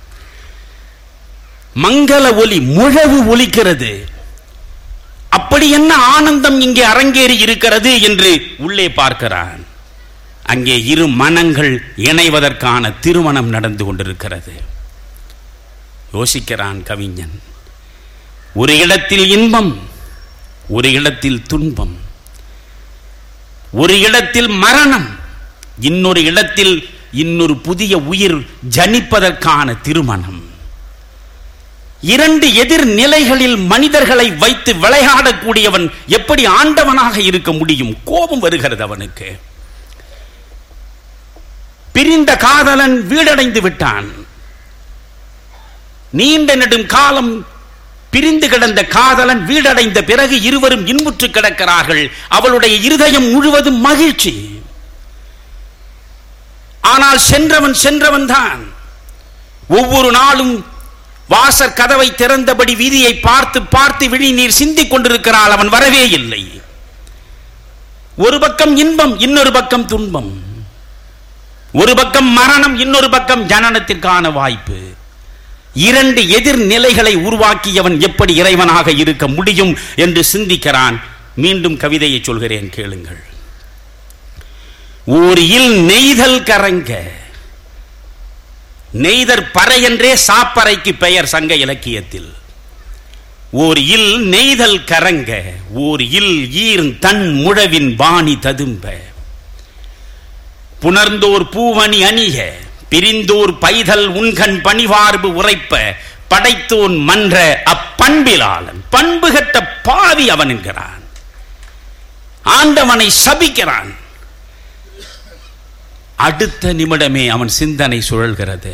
மங்கள ஒலி முழவு ஒலிக்கிறது அப்படி என்ன ஆனந்தம் இங்கே அரங்கேறி இருக்கிறது என்று உள்ளே பார்க்கிறான் அங்கே இரு மனங்கள் இணைவதற்கான திருமணம் நடந்து கொண்டிருக்கிறது யோசிக்கிறான் கவிஞன் ஒரு இடத்தில் இன்பம் ஒரு இடத்தில் துன்பம் ஒரு இடத்தில் மரணம் இன்னொரு இடத்தில் இன்னொரு புதிய உயிர் ஜனிப்பதற்கான திருமணம் இரண்டு எதிர் நிலைகளில் மனிதர்களை வைத்து விளையாடக்கூடியவன் எப்படி ஆண்டவனாக இருக்க முடியும் கோபம் வருகிறது அவனுக்கு பிரிந்த காதலன் வீடடைந்து விட்டான் நீண்ட நெடும் காலம் பிரிந்து கிடந்த காதலன் வீடடைந்த பிறகு இருவரும் இன்புற்று கிடக்கிறார்கள் அவளுடைய இருதயம் முழுவதும் மகிழ்ச்சி ஆனால் சென்றவன் சென்றவன் தான் ஒவ்வொரு நாளும் வாசற் கதவை திறந்தபடி வீதியை பார்த்து பார்த்து விழிநீர் சிந்திக் கொண்டிருக்கிறாள் அவன் வரவே இல்லை ஒரு பக்கம் இன்பம் இன்னொரு பக்கம் துன்பம் ஒரு பக்கம் மரணம் இன்னொரு பக்கம் ஜனனத்திற்கான வாய்ப்பு இரண்டு எதிர் நிலைகளை உருவாக்கியவன் எப்படி இறைவனாக இருக்க முடியும் என்று சிந்திக்கிறான் மீண்டும் கவிதையை சொல்கிறேன் கேளுங்கள் ஓர் இல் நெய்தல் கரங்க நெய்தர் பறை என்றே சாப்பறைக்கு பெயர் சங்க இலக்கியத்தில் ஓர் இல் நெய்தல் கரங்க ஓர் இல் ஈர் தன் முழவின் வாணி ததும்ப புணர்ந்தோர் பூவணி அணிய பிரிந்தோர் பைதல் உண்கண் பணிவார்பு உரைப்ப படைத்தோன் மன்ற அப்பண்பிலாளன் பண்பு கட்ட பாவி அவன் என்கிறான் ஆண்டவனை சபிக்கிறான் அடுத்த நிமிடமே அவன் சிந்தனை சுழல்கிறது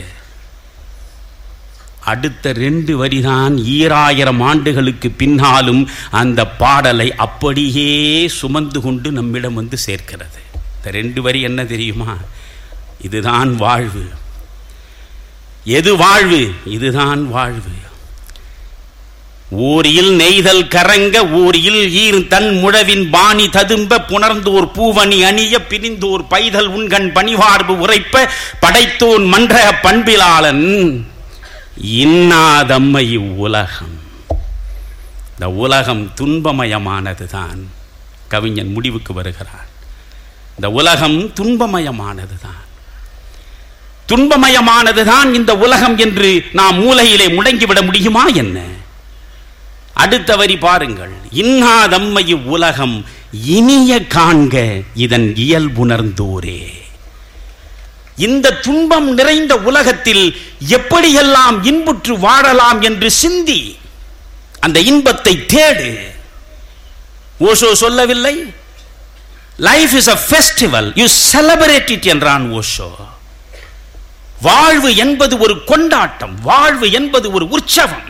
அடுத்த ரெண்டு வரிதான் ஈராயிரம் ஆண்டுகளுக்கு பின்னாலும் அந்த பாடலை அப்படியே சுமந்து கொண்டு நம்மிடம் வந்து சேர்க்கிறது இந்த ரெண்டு வரி என்ன தெரியுமா இதுதான் வாழ்வு எது வாழ்வு இதுதான் வாழ்வு ஓரியில் நெய்தல் கரங்க ஓரியில் ஈர் தன் முழவின் பாணி ததும்ப புணர்ந்தோர் பூவணி அணிய பிரிந்தோர் பைதல் உண்கண் பணிவார்பு உரைப்ப படைத்தோன் மன்ற பண்பிலாளன் இன்னாதம்மை உலகம் இந்த உலகம் துன்பமயமானதுதான் கவிஞன் முடிவுக்கு வருகிறான் இந்த உலகம் துன்பமயமானதுதான் துன்பமயமானதுதான் இந்த உலகம் என்று நாம் மூலையிலே முடங்கிவிட முடியுமா என்ன அடுத்த வரி பாருங்கள் இன்னாதம்மையு உலகம் இனிய காண்க இதன் இயல்புணர்ந்தோரே இந்த துன்பம் நிறைந்த உலகத்தில் எப்படியெல்லாம் இன்புற்று வாழலாம் என்று சிந்தி அந்த இன்பத்தை தேடு ஓஷோ சொல்லவில்லை life is a festival you celebrate it என்றான் ஓஷோ வாழ்வு என்பது ஒரு கொண்டாட்டம் வாழ்வு என்பது ஒரு உற்சவம்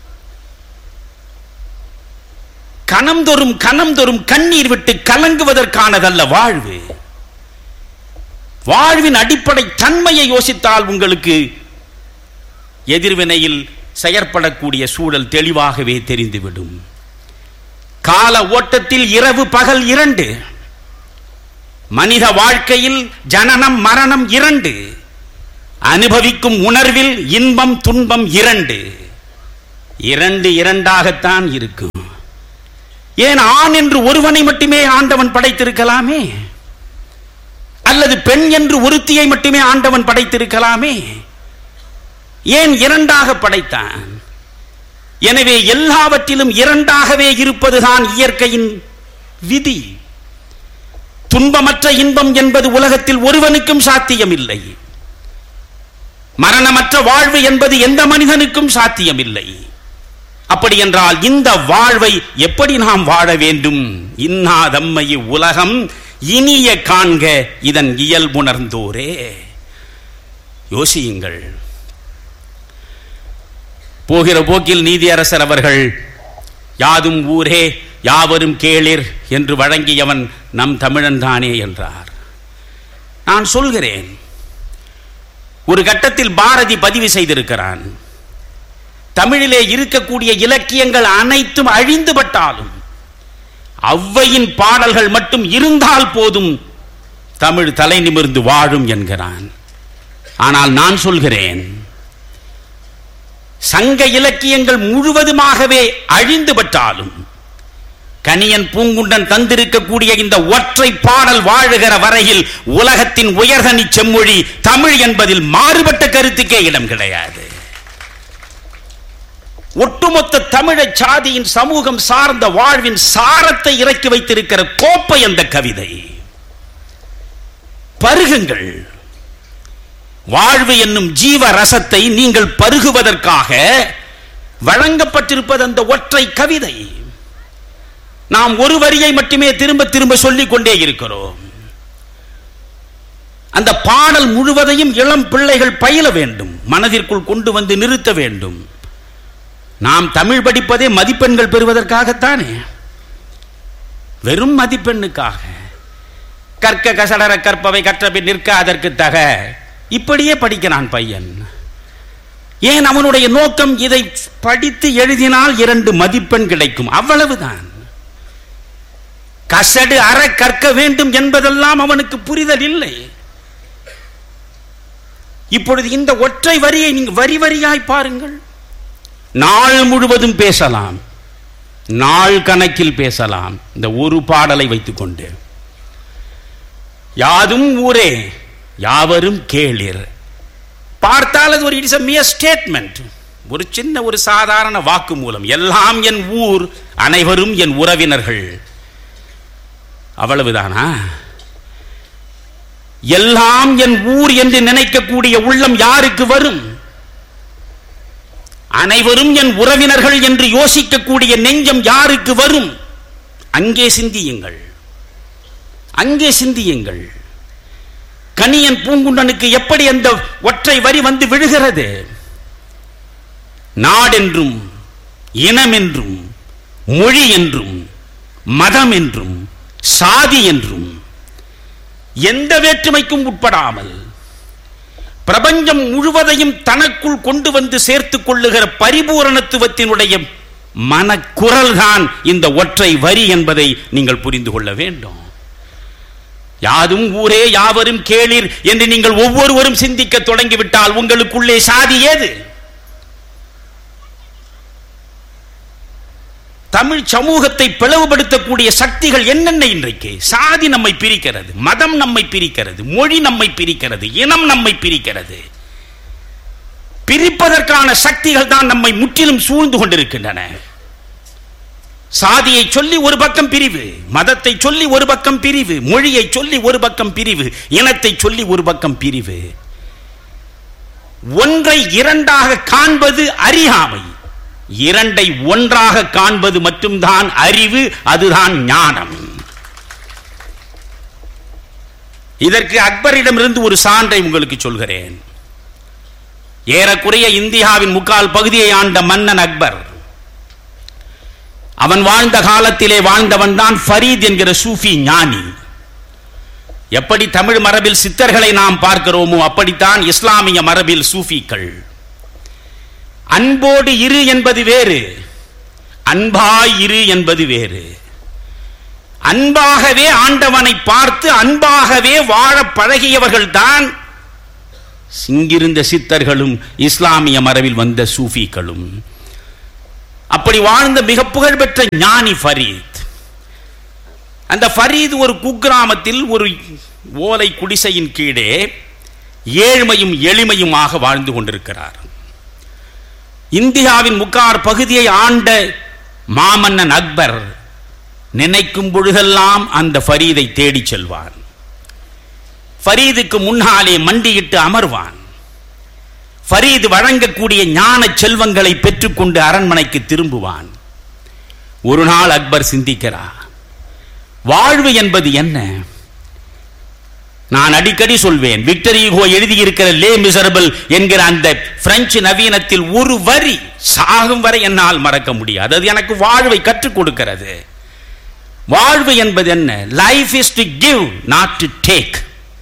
கணம் தோறும் கணம் தோறும் கண்ணீர் விட்டு கலங்குவதற்கானதல்ல வாழ்வு வாழ்வின் அடிப்படை தன்மையை யோசித்தால் உங்களுக்கு எதிர்வினையில் செயற்படக்கூடிய சூழல் தெளிவாகவே தெரிந்துவிடும் கால ஓட்டத்தில் இரவு பகல் இரண்டு மனித வாழ்க்கையில் ஜனனம் மரணம் இரண்டு அனுபவிக்கும் உணர்வில் இன்பம் துன்பம் இரண்டு இரண்டு இரண்டாகத்தான் இருக்கும் ஏன் ஆண் என்று ஒருவனை மட்டுமே ஆண்டவன் படைத்திருக்கலாமே அல்லது பெண் என்று ஒருத்தியை மட்டுமே ஆண்டவன் படைத்திருக்கலாமே ஏன் இரண்டாக படைத்தான் எனவே எல்லாவற்றிலும் இரண்டாகவே இருப்பதுதான் இயற்கையின் விதி துன்பமற்ற இன்பம் என்பது உலகத்தில் ஒருவனுக்கும் சாத்தியமில்லை மரணமற்ற வாழ்வு என்பது எந்த மனிதனுக்கும் சாத்தியமில்லை அப்படி என்றால் இந்த வாழ்வை எப்படி நாம் வாழ வேண்டும் இன்னாதம்மைய உலகம் இனிய காண்க இதன் இயல்புணர்ந்தோரே யோசியுங்கள் போகிற போக்கில் நீதியரசர் அவர்கள் யாதும் ஊரே யாவரும் கேளிர் என்று வழங்கியவன் நம் தமிழன் தானே என்றார் நான் சொல்கிறேன் ஒரு கட்டத்தில் பாரதி பதிவு செய்திருக்கிறான் தமிழிலே இருக்கக்கூடிய இலக்கியங்கள் அனைத்தும் அழிந்துபட்டாலும் ஔவையின் பாடல்கள் மட்டும் இருந்தால் போதும் தமிழ் தலை நிமிர்ந்து வாழும் என்கிறான் ஆனால் நான் சொல்கிறேன் சங்க இலக்கியங்கள் முழுவதுமாகவே அழிந்துபட்டாலும் கனியன் பூங்குண்டன் தந்திருக்கக்கூடிய இந்த ஒற்றை பாடல் வாழுகிற வரையில் உலகத்தின் உயர்தனி செம்மொழி தமிழ் என்பதில் மாறுபட்ட கருத்துக்கே இடம் கிடையாது ஒட்டுமொத்த தமிழ சாதியின் சமூகம் சார்ந்த வாழ்வின் சாரத்தை இறக்கி வைத்திருக்கிற கோப்பை அந்த கவிதை பருகுங்கள் வாழ்வு என்னும் ஜீவ ரசத்தை நீங்கள் பருகுவதற்காக வழங்கப்பட்டிருப்பது அந்த ஒற்றை கவிதை நாம் ஒரு வரியை மட்டுமே திரும்ப திரும்ப சொல்லிக் கொண்டே இருக்கிறோம் அந்த பாடல் முழுவதையும் இளம் பிள்ளைகள் பயில வேண்டும் மனதிற்குள் கொண்டு வந்து நிறுத்த வேண்டும் நாம் தமிழ் படிப்பதே மதிப்பெண்கள் பெறுவதற்காகத்தானே வெறும் மதிப்பெண்ணுக்காக கற்க கசடர கற்பவை கற்றபின் நிற்க அதற்கு தக இப்படியே படிக்கிறான் பையன் ஏன் அவனுடைய நோக்கம் இதை படித்து எழுதினால் இரண்டு மதிப்பெண் கிடைக்கும் அவ்வளவுதான் கசடு அற கற்க வேண்டும் என்பதெல்லாம் அவனுக்கு புரிதல் இல்லை இப்பொழுது இந்த ஒற்றை வரியை நீங்க வரி வரியாய் பாருங்கள் நாள் முழுவதும் பேசலாம் நாள் கணக்கில் பேசலாம் இந்த ஒரு பாடலை வைத்துக்கொண்டு யாதும் ஊரே யாவரும் கேளிர் பார்த்தால் அது ஒரு இட்ஸ் மியர் ஸ்டேட்மெண்ட் ஒரு சின்ன ஒரு சாதாரண வாக்கு மூலம் எல்லாம் என் ஊர் அனைவரும் என் உறவினர்கள் அவ்வளவுதானா எல்லாம் என் ஊர் என்று நினைக்கக்கூடிய உள்ளம் யாருக்கு வரும் அனைவரும் என் உறவினர்கள் என்று யோசிக்கக்கூடிய நெஞ்சம் யாருக்கு வரும் அங்கே சிந்தியுங்கள் அங்கே சிந்தியுங்கள் கனியன் பூங்குண்டனுக்கு எப்படி அந்த ஒற்றை வரி வந்து விழுகிறது நாடென்றும் இனமென்றும் மொழி என்றும் மதம் என்றும் சாதி என்றும் எந்த வேற்றுமைக்கும் உட்படாமல் பிரபஞ்சம் முழுவதையும் தனக்குள் கொண்டு வந்து சேர்த்துக் கொள்ளுகிற பரிபூரணத்துவத்தினுடைய மனக்குரல் தான் இந்த ஒற்றை வரி என்பதை நீங்கள் புரிந்து கொள்ள வேண்டும் யாதும் ஊரே யாவரும் கேளீர் என்று நீங்கள் ஒவ்வொருவரும் சிந்திக்க தொடங்கிவிட்டால் உங்களுக்குள்ளே சாதி ஏது தமிழ் சமூகத்தை பிளவுபடுத்தக்கூடிய சக்திகள் என்னென்ன இன்றைக்கு சாதி நம்மை பிரிக்கிறது மதம் நம்மை பிரிக்கிறது மொழி நம்மை பிரிக்கிறது இனம் நம்மை பிரிக்கிறது பிரிப்பதற்கான சக்திகள் தான் நம்மை முற்றிலும் சூழ்ந்து கொண்டிருக்கின்றன சாதியை சொல்லி ஒரு பக்கம் பிரிவு மதத்தை சொல்லி ஒரு பக்கம் பிரிவு மொழியை சொல்லி ஒரு பக்கம் பிரிவு இனத்தை சொல்லி ஒரு பக்கம் பிரிவு ஒன்றை இரண்டாக காண்பது அறியாமை இரண்டை ஒன்றாக காண்பது மட்டும்தான் அறிவு அதுதான் ஞானம் இதற்கு அக்பரிடமிருந்து ஒரு சான்றை உங்களுக்கு சொல்கிறேன் ஏறக்குறைய இந்தியாவின் முக்கால் பகுதியை ஆண்ட மன்னன் அக்பர் அவன் வாழ்ந்த காலத்திலே வாழ்ந்தவன் தான் ஃபரீத் என்கிற சூஃபி ஞானி எப்படி தமிழ் மரபில் சித்தர்களை நாம் பார்க்கிறோமோ அப்படித்தான் இஸ்லாமிய மரபில் சூஃபிக்கள் அன்போடு இரு என்பது வேறு அன்பாய் இரு என்பது வேறு அன்பாகவே ஆண்டவனை பார்த்து அன்பாகவே வாழ பழகியவர்கள் தான் இங்கிருந்த சித்தர்களும் இஸ்லாமிய மரபில் வந்த சூஃபிகளும் அப்படி வாழ்ந்த மிக புகழ்பெற்ற ஞானி ஃபரீத் அந்த ஃபரீத் ஒரு குக்கிராமத்தில் ஒரு ஓலை குடிசையின் கீழே ஏழ்மையும் எளிமையுமாக வாழ்ந்து கொண்டிருக்கிறார் இந்தியாவின் முக்கார் பகுதியை ஆண்ட மாமன்னன் அக்பர் நினைக்கும் பொழுதெல்லாம் அந்த ஃபரீதை தேடிச் செல்வான் ஃபரீதுக்கு முன்னாலே மண்டியிட்டு அமர்வான் ஃபரீது வழங்கக்கூடிய ஞான செல்வங்களை பெற்றுக்கொண்டு அரண்மனைக்கு திரும்புவான் ஒரு நாள் அக்பர் சிந்திக்கிறார் வாழ்வு என்பது என்ன நான் அடிக்கடி சொல்வேன் விக்டர் ஈகோ எழுதியிருக்கிற லே மிசரபிள் என்கிற அந்த பிரெஞ்சு நவீனத்தில் ஒரு வரி சாகும் வரை என்னால் மறக்க முடியாது அது எனக்கு வாழ்வை கற்றுக் கொடுக்கிறது வாழ்வு என்பது என்ன life is to give not to take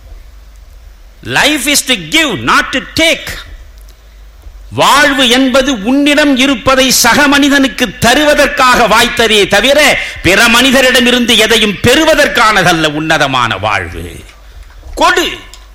life is to give not to take வாழ்வு என்பது உன்னிடம் இருப்பதை சக மனிதனுக்கு தருவதற்காக வாய்த்ததே தவிர பிற மனிதரிடமிருந்து எதையும் பெறுவதற்கானதல்ல உன்னதமான வாழ்வு கொடு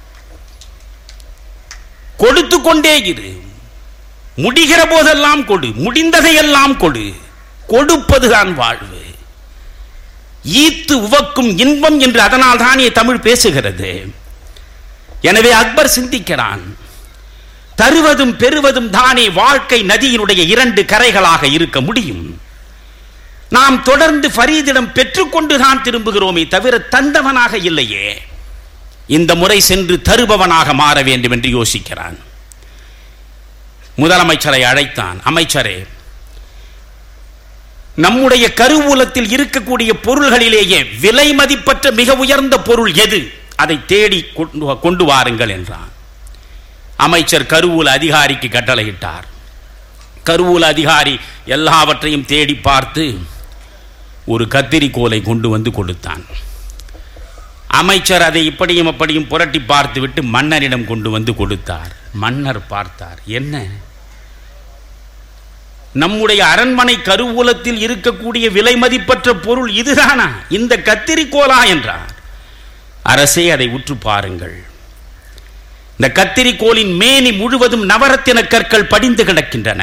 கொடுத்து கொண்டே இரு முடிகிற போதெல்லாம் கொடு முடிந்ததையெல்லாம் கொடு கொடுப்பதுதான் வாழ்வு ஈத்து உவக்கும் இன்பம் என்று அதனால் தானே தமிழ் பேசுகிறது எனவே அக்பர் சிந்திக்கிறான் தருவதும் பெறுவதும் தானே வாழ்க்கை நதியினுடைய இரண்டு கரைகளாக இருக்க முடியும் நாம் தொடர்ந்து ஃபரீதிடம் பெற்றுக்கொண்டுதான் திரும்புகிறோமே தவிர தந்தவனாக இல்லையே இந்த முறை சென்று தருபவனாக மாற வேண்டும் என்று யோசிக்கிறான் முதலமைச்சரை அழைத்தான் அமைச்சரே நம்முடைய கருவூலத்தில் இருக்கக்கூடிய பொருள்களிலேயே விலை மதிப்பற்ற மிக உயர்ந்த பொருள் எது அதை தேடி கொண்டு கொண்டு வாருங்கள் என்றான் அமைச்சர் கருவூல அதிகாரிக்கு கட்டளையிட்டார் கருவூல அதிகாரி எல்லாவற்றையும் தேடி பார்த்து ஒரு கத்திரிக்கோலை கொண்டு வந்து கொடுத்தான் அமைச்சர் அதை இப்படியும் அப்படியும் புரட்டி பார்த்துவிட்டு மன்னரிடம் கொண்டு வந்து கொடுத்தார் மன்னர் பார்த்தார் என்ன நம்முடைய அரண்மனை கருவூலத்தில் இருக்கக்கூடிய விலை மதிப்பற்ற பொருள் இதுதானா இந்த கத்திரிக்கோலா என்றார் அரசே அதை உற்று பாருங்கள் இந்த கத்திரிக்கோலின் மேனி முழுவதும் நவரத்தின கற்கள் படிந்து கிடக்கின்றன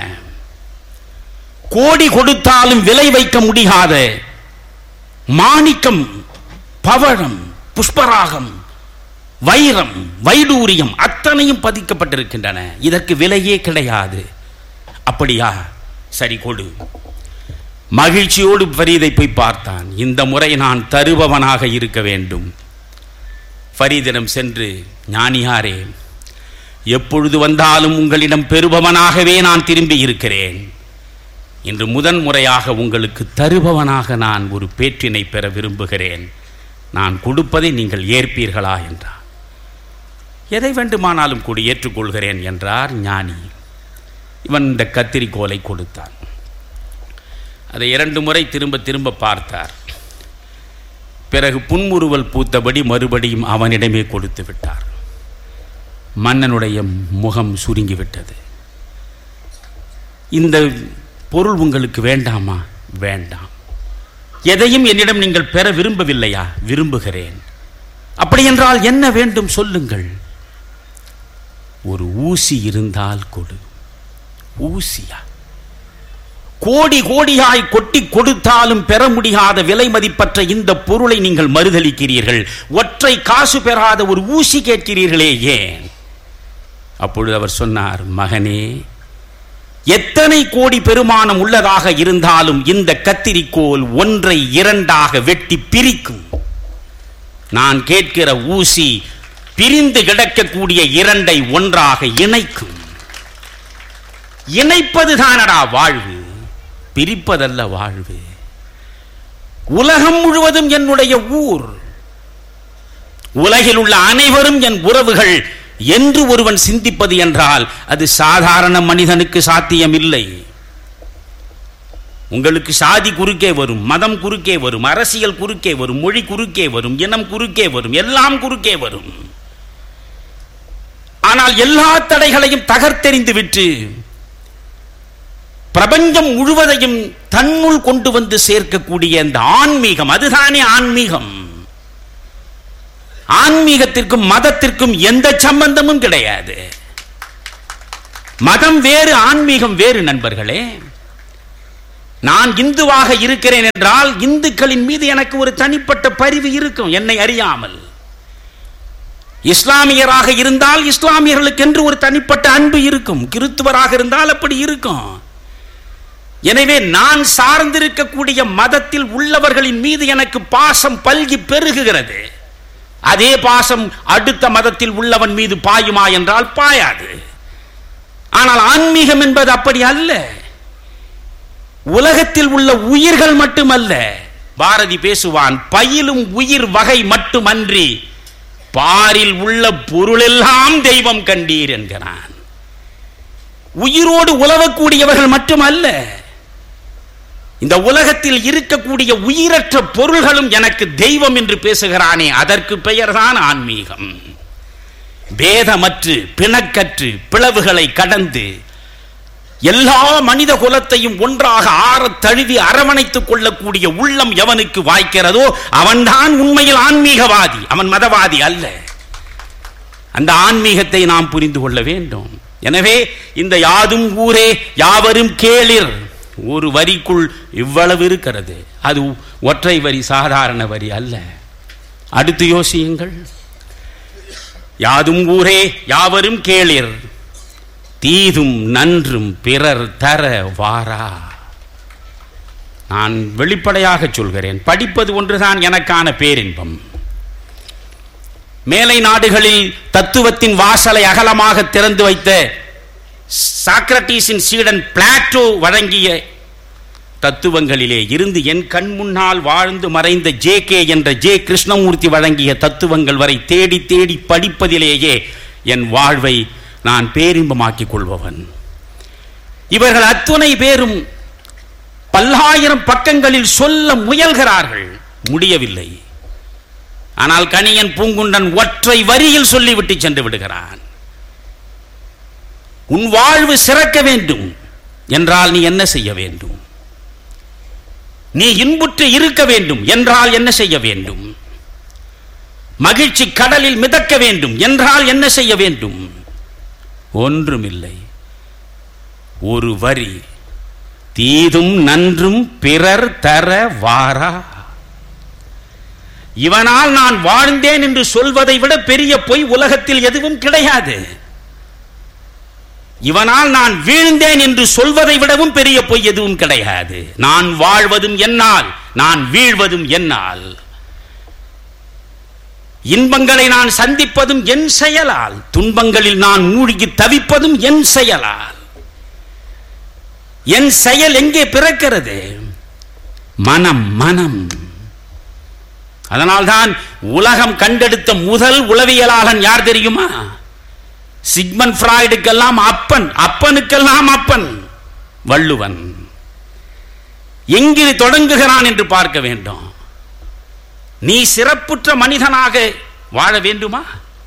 கோடி கொடுத்தாலும் விலை வைக்க முடியாத மாணிக்கம் பவழம் புஷ்பராகம் வைரம் வைடூரியம் அத்தனையும் பதிக்கப்பட்டிருக்கின்றன இதற்கு விலையே கிடையாது அப்படியா சரி கொடு மகிழ்ச்சியோடு ஃபரீதை போய் பார்த்தான் இந்த முறை நான் தருபவனாக இருக்க வேண்டும் ஃபரீதிடம் சென்று ஞானியாரே எப்பொழுது வந்தாலும் உங்களிடம் பெறுபவனாகவே நான் திரும்பி இருக்கிறேன் இன்று முதன் முறையாக உங்களுக்கு தருபவனாக நான் ஒரு பேற்றினை பெற விரும்புகிறேன் நான் கொடுப்பதை நீங்கள் ஏற்பீர்களா என்றார் எதை வேண்டுமானாலும் கூட ஏற்றுக்கொள்கிறேன் என்றார் ஞானி இவன் இந்த கத்திரிக்கோலை கொடுத்தான் அதை இரண்டு முறை திரும்ப திரும்ப பார்த்தார் பிறகு புன்முறுவல் பூத்தபடி மறுபடியும் அவனிடமே கொடுத்து விட்டார் மன்னனுடைய முகம் சுருங்கிவிட்டது இந்த பொருள் உங்களுக்கு வேண்டாமா வேண்டாம் எதையும் என்னிடம் நீங்கள் பெற விரும்பவில்லையா விரும்புகிறேன் அப்படி என்றால் என்ன வேண்டும் சொல்லுங்கள் ஒரு ஊசி இருந்தால் கொடு ஊசியா கோடி கோடியாய் கொட்டி கொடுத்தாலும் பெற முடியாத விலை மதிப்பற்ற இந்த பொருளை நீங்கள் மறுதளிக்கிறீர்கள் ஒற்றை காசு பெறாத ஒரு ஊசி கேட்கிறீர்களே ஏன் அப்பொழுது அவர் சொன்னார் மகனே எத்தனை கோடி பெருமானம் உள்ளதாக இருந்தாலும் இந்த கத்திரிக்கோல் ஒன்றை இரண்டாக வெட்டி பிரிக்கும் நான் கேட்கிற ஊசி பிரிந்து கிடக்கக்கூடிய இரண்டை ஒன்றாக இணைக்கும் இணைப்பது தானடா வாழ்வு பிரிப்பதல்ல வாழ்வு உலகம் முழுவதும் என்னுடைய ஊர் உலகில் உள்ள அனைவரும் என் உறவுகள் என்று ஒருவன் சிந்திப்பது என்றால் அது சாதாரண மனிதனுக்கு சாத்தியம் இல்லை உங்களுக்கு சாதி குறுக்கே வரும் மதம் குறுக்கே வரும் அரசியல் குறுக்கே வரும் மொழி குறுக்கே வரும் இனம் குறுக்கே வரும் எல்லாம் குறுக்கே வரும் ஆனால் எல்லா தடைகளையும் தகர்த்தெறிந்து விட்டு பிரபஞ்சம் முழுவதையும் தன்னுள் கொண்டு வந்து சேர்க்கக்கூடிய இந்த ஆன்மீகம் அதுதானே ஆன்மீகம் ஆன்மீகத்திற்கும் மதத்திற்கும் எந்த சம்பந்தமும் கிடையாது மதம் வேறு ஆன்மீகம் வேறு நண்பர்களே நான் இந்துவாக இருக்கிறேன் என்றால் இந்துக்களின் மீது எனக்கு ஒரு தனிப்பட்ட பரிவு இருக்கும் என்னை அறியாமல் இஸ்லாமியராக இருந்தால் இஸ்லாமியர்களுக்கு என்று ஒரு தனிப்பட்ட அன்பு இருக்கும் கிறித்துவராக இருந்தால் அப்படி இருக்கும் எனவே நான் சார்ந்திருக்கக்கூடிய மதத்தில் உள்ளவர்களின் மீது எனக்கு பாசம் பல்கி பெருகுகிறது அதே பாசம் அடுத்த மதத்தில் உள்ளவன் மீது பாயுமா என்றால் பாயாது ஆனால் ஆன்மீகம் என்பது அப்படி அல்ல உலகத்தில் உள்ள உயிர்கள் மட்டுமல்ல பாரதி பேசுவான் பயிலும் உயிர் வகை மட்டுமன்றி பாரில் உள்ள பொருளெல்லாம் தெய்வம் கண்டீர் என்கிறான் உயிரோடு உலவக்கூடியவர்கள் மட்டுமல்ல இந்த உலகத்தில் இருக்கக்கூடிய உயிரற்ற பொருள்களும் எனக்கு தெய்வம் என்று பேசுகிறானே அதற்கு பெயர்தான் ஆன்மீகம் பேதமற்று பிணக்கற்று பிளவுகளை கடந்து எல்லா மனித குலத்தையும் ஒன்றாக ஆறத் தழுவி அரவணைத்துக் கொள்ளக்கூடிய உள்ளம் எவனுக்கு வாய்க்கிறதோ அவன்தான் உண்மையில் ஆன்மீகவாதி அவன் மதவாதி அல்ல அந்த ஆன்மீகத்தை நாம் புரிந்து கொள்ள வேண்டும் எனவே இந்த யாதும் ஊரே யாவரும் கேளிர் ஒரு வரிக்குள் இவ்வளவு இருக்கிறது அது ஒற்றை வரி சாதாரண வரி அல்ல அடுத்து யோசியுங்கள் யாதும் ஊரே யாவரும் கேளிர் தீதும் நன்றும் பிறர் தர வாரா நான் வெளிப்படையாக சொல்கிறேன் படிப்பது ஒன்றுதான் எனக்கான பேரின்பம் மேலை நாடுகளில் தத்துவத்தின் வாசலை அகலமாக திறந்து வைத்த சாக்ரட்டீஸின் சீடன் பிளாட்டோ வழங்கிய தத்துவங்களிலே இருந்து என் கண் முன்னால் வாழ்ந்து மறைந்த ஜே கே என்ற ஜே கிருஷ்ணமூர்த்தி வழங்கிய தத்துவங்கள் வரை தேடி தேடி படிப்பதிலேயே என் வாழ்வை நான் பேரின்பமாக்கிக் கொள்பவன் இவர்கள் அத்துணை பேரும் பல்லாயிரம் பக்கங்களில் சொல்ல முயல்கிறார்கள் முடியவில்லை ஆனால் கணியன் பூங்குண்டன் ஒற்றை வரியில் சொல்லிவிட்டு சென்று விடுகிறான் உன் வாழ்வு சிறக்க வேண்டும் என்றால் நீ என்ன செய்ய வேண்டும் நீ இன்புற்று இருக்க வேண்டும் என்றால் என்ன செய்ய வேண்டும் மகிழ்ச்சி கடலில் மிதக்க வேண்டும் என்றால் என்ன செய்ய வேண்டும் ஒன்றுமில்லை ஒரு வரி தீதும் நன்றும் பிறர் தர வாரா இவனால் நான் வாழ்ந்தேன் என்று சொல்வதை விட பெரிய பொய் உலகத்தில் எதுவும் கிடையாது இவனால் நான் வீழ்ந்தேன் என்று சொல்வதை விடவும் பெரிய பொய் எதுவும் கிடையாது நான் வாழ்வதும் என்னால் நான் வீழ்வதும் என்னால் இன்பங்களை நான் சந்திப்பதும் என் செயலால் துன்பங்களில் நான் மூழ்கி தவிப்பதும் என் செயலால் என் செயல் எங்கே பிறக்கிறது மனம் மனம் அதனால்தான் உலகம் கண்டெடுத்த முதல் உளவியலாளன் யார் தெரியுமா சிக்மன் ஃப்ராய்டுக்கெல்லாம் அப்பன் அப்பனுக்கெல்லாம் அப்பன் வள்ளுவன் எங்கே தொடங்குகிறான் என்று பார்க்க வேண்டும் நீ சிறப்புற்ற மனிதனாக வாழ வேண்டுமா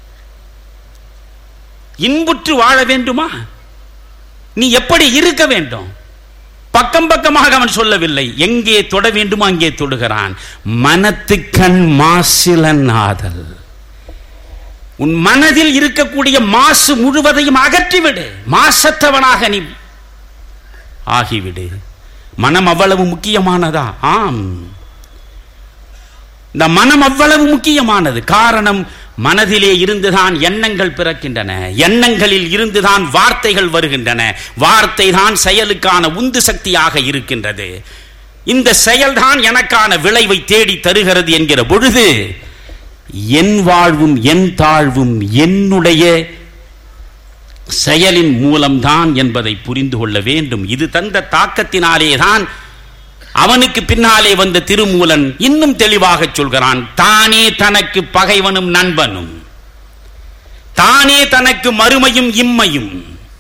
இன்புற்று வாழ வேண்டுமா நீ எப்படி இருக்க வேண்டும் பக்கம் பக்கமாக அவன் சொல்லவில்லை எங்கே தொட வேண்டுமோ அங்கே தொடுகிறான் மனத்துக்கண் மாசிலன் ஆதல் உன் மனதில் இருக்கக்கூடிய மாசு முழுவதையும் அகற்றிவிடு மாசற்றவனாக நீ ஆகிவிடு மனம் அவ்வளவு முக்கியமானதா ஆம் இந்த மனம் அவ்வளவு முக்கியமானது காரணம் மனதிலே இருந்துதான் எண்ணங்கள் பிறக்கின்றன எண்ணங்களில் இருந்துதான் வார்த்தைகள் வருகின்றன வார்த்தை தான் செயலுக்கான உந்து சக்தியாக இருக்கின்றது இந்த செயல்தான் எனக்கான விளைவை தேடி தருகிறது என்கிற பொழுது என் வாழ்வும் என் தாழ்வும் என்னுடைய செயலின் மூலம்தான் என்பதை புரிந்து கொள்ள வேண்டும் இது தந்த தாக்கத்தினாலே தான் அவனுக்கு பின்னாலே வந்த திருமூலன் இன்னும் தெளிவாக சொல்கிறான் தானே தனக்கு பகைவனும் நண்பனும் தானே தனக்கு மறுமையும் இம்மையும்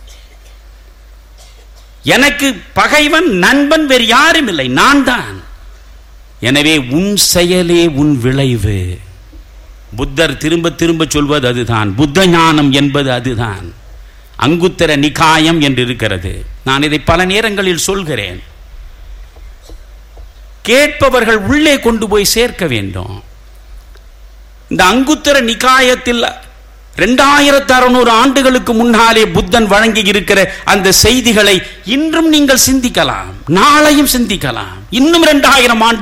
எனக்கு பகைவன் நண்பன் வேறு யாரும் இல்லை நான் தான் எனவே உன் செயலே உன் விளைவு புத்தர் திரும்ப திரும்ப சொல்வது அதுதான் புத்த ஞானம் என்பது அதுதான் அங்குத்தர நிகாயம் என்று இருக்கிறது நான் இதை பல நேரங்களில் சொல்கிறேன் கேட்பவர்கள் உள்ளே கொண்டு போய் சேர்க்க வேண்டும் இந்த அங்குத்தர நிகாயத்தில் ரெண்டாயிரத்தி அறுநூறு ஆண்டுகளுக்கு முன்னாலே புத்தன் வழங்கி இருக்கிற அந்த செய்திகளை இன்றும் நீங்கள் சிந்திக்கலாம் நாளையும் சிந்திக்கலாம் இன்னும் ரெண்டாயிரம் ஆண்டு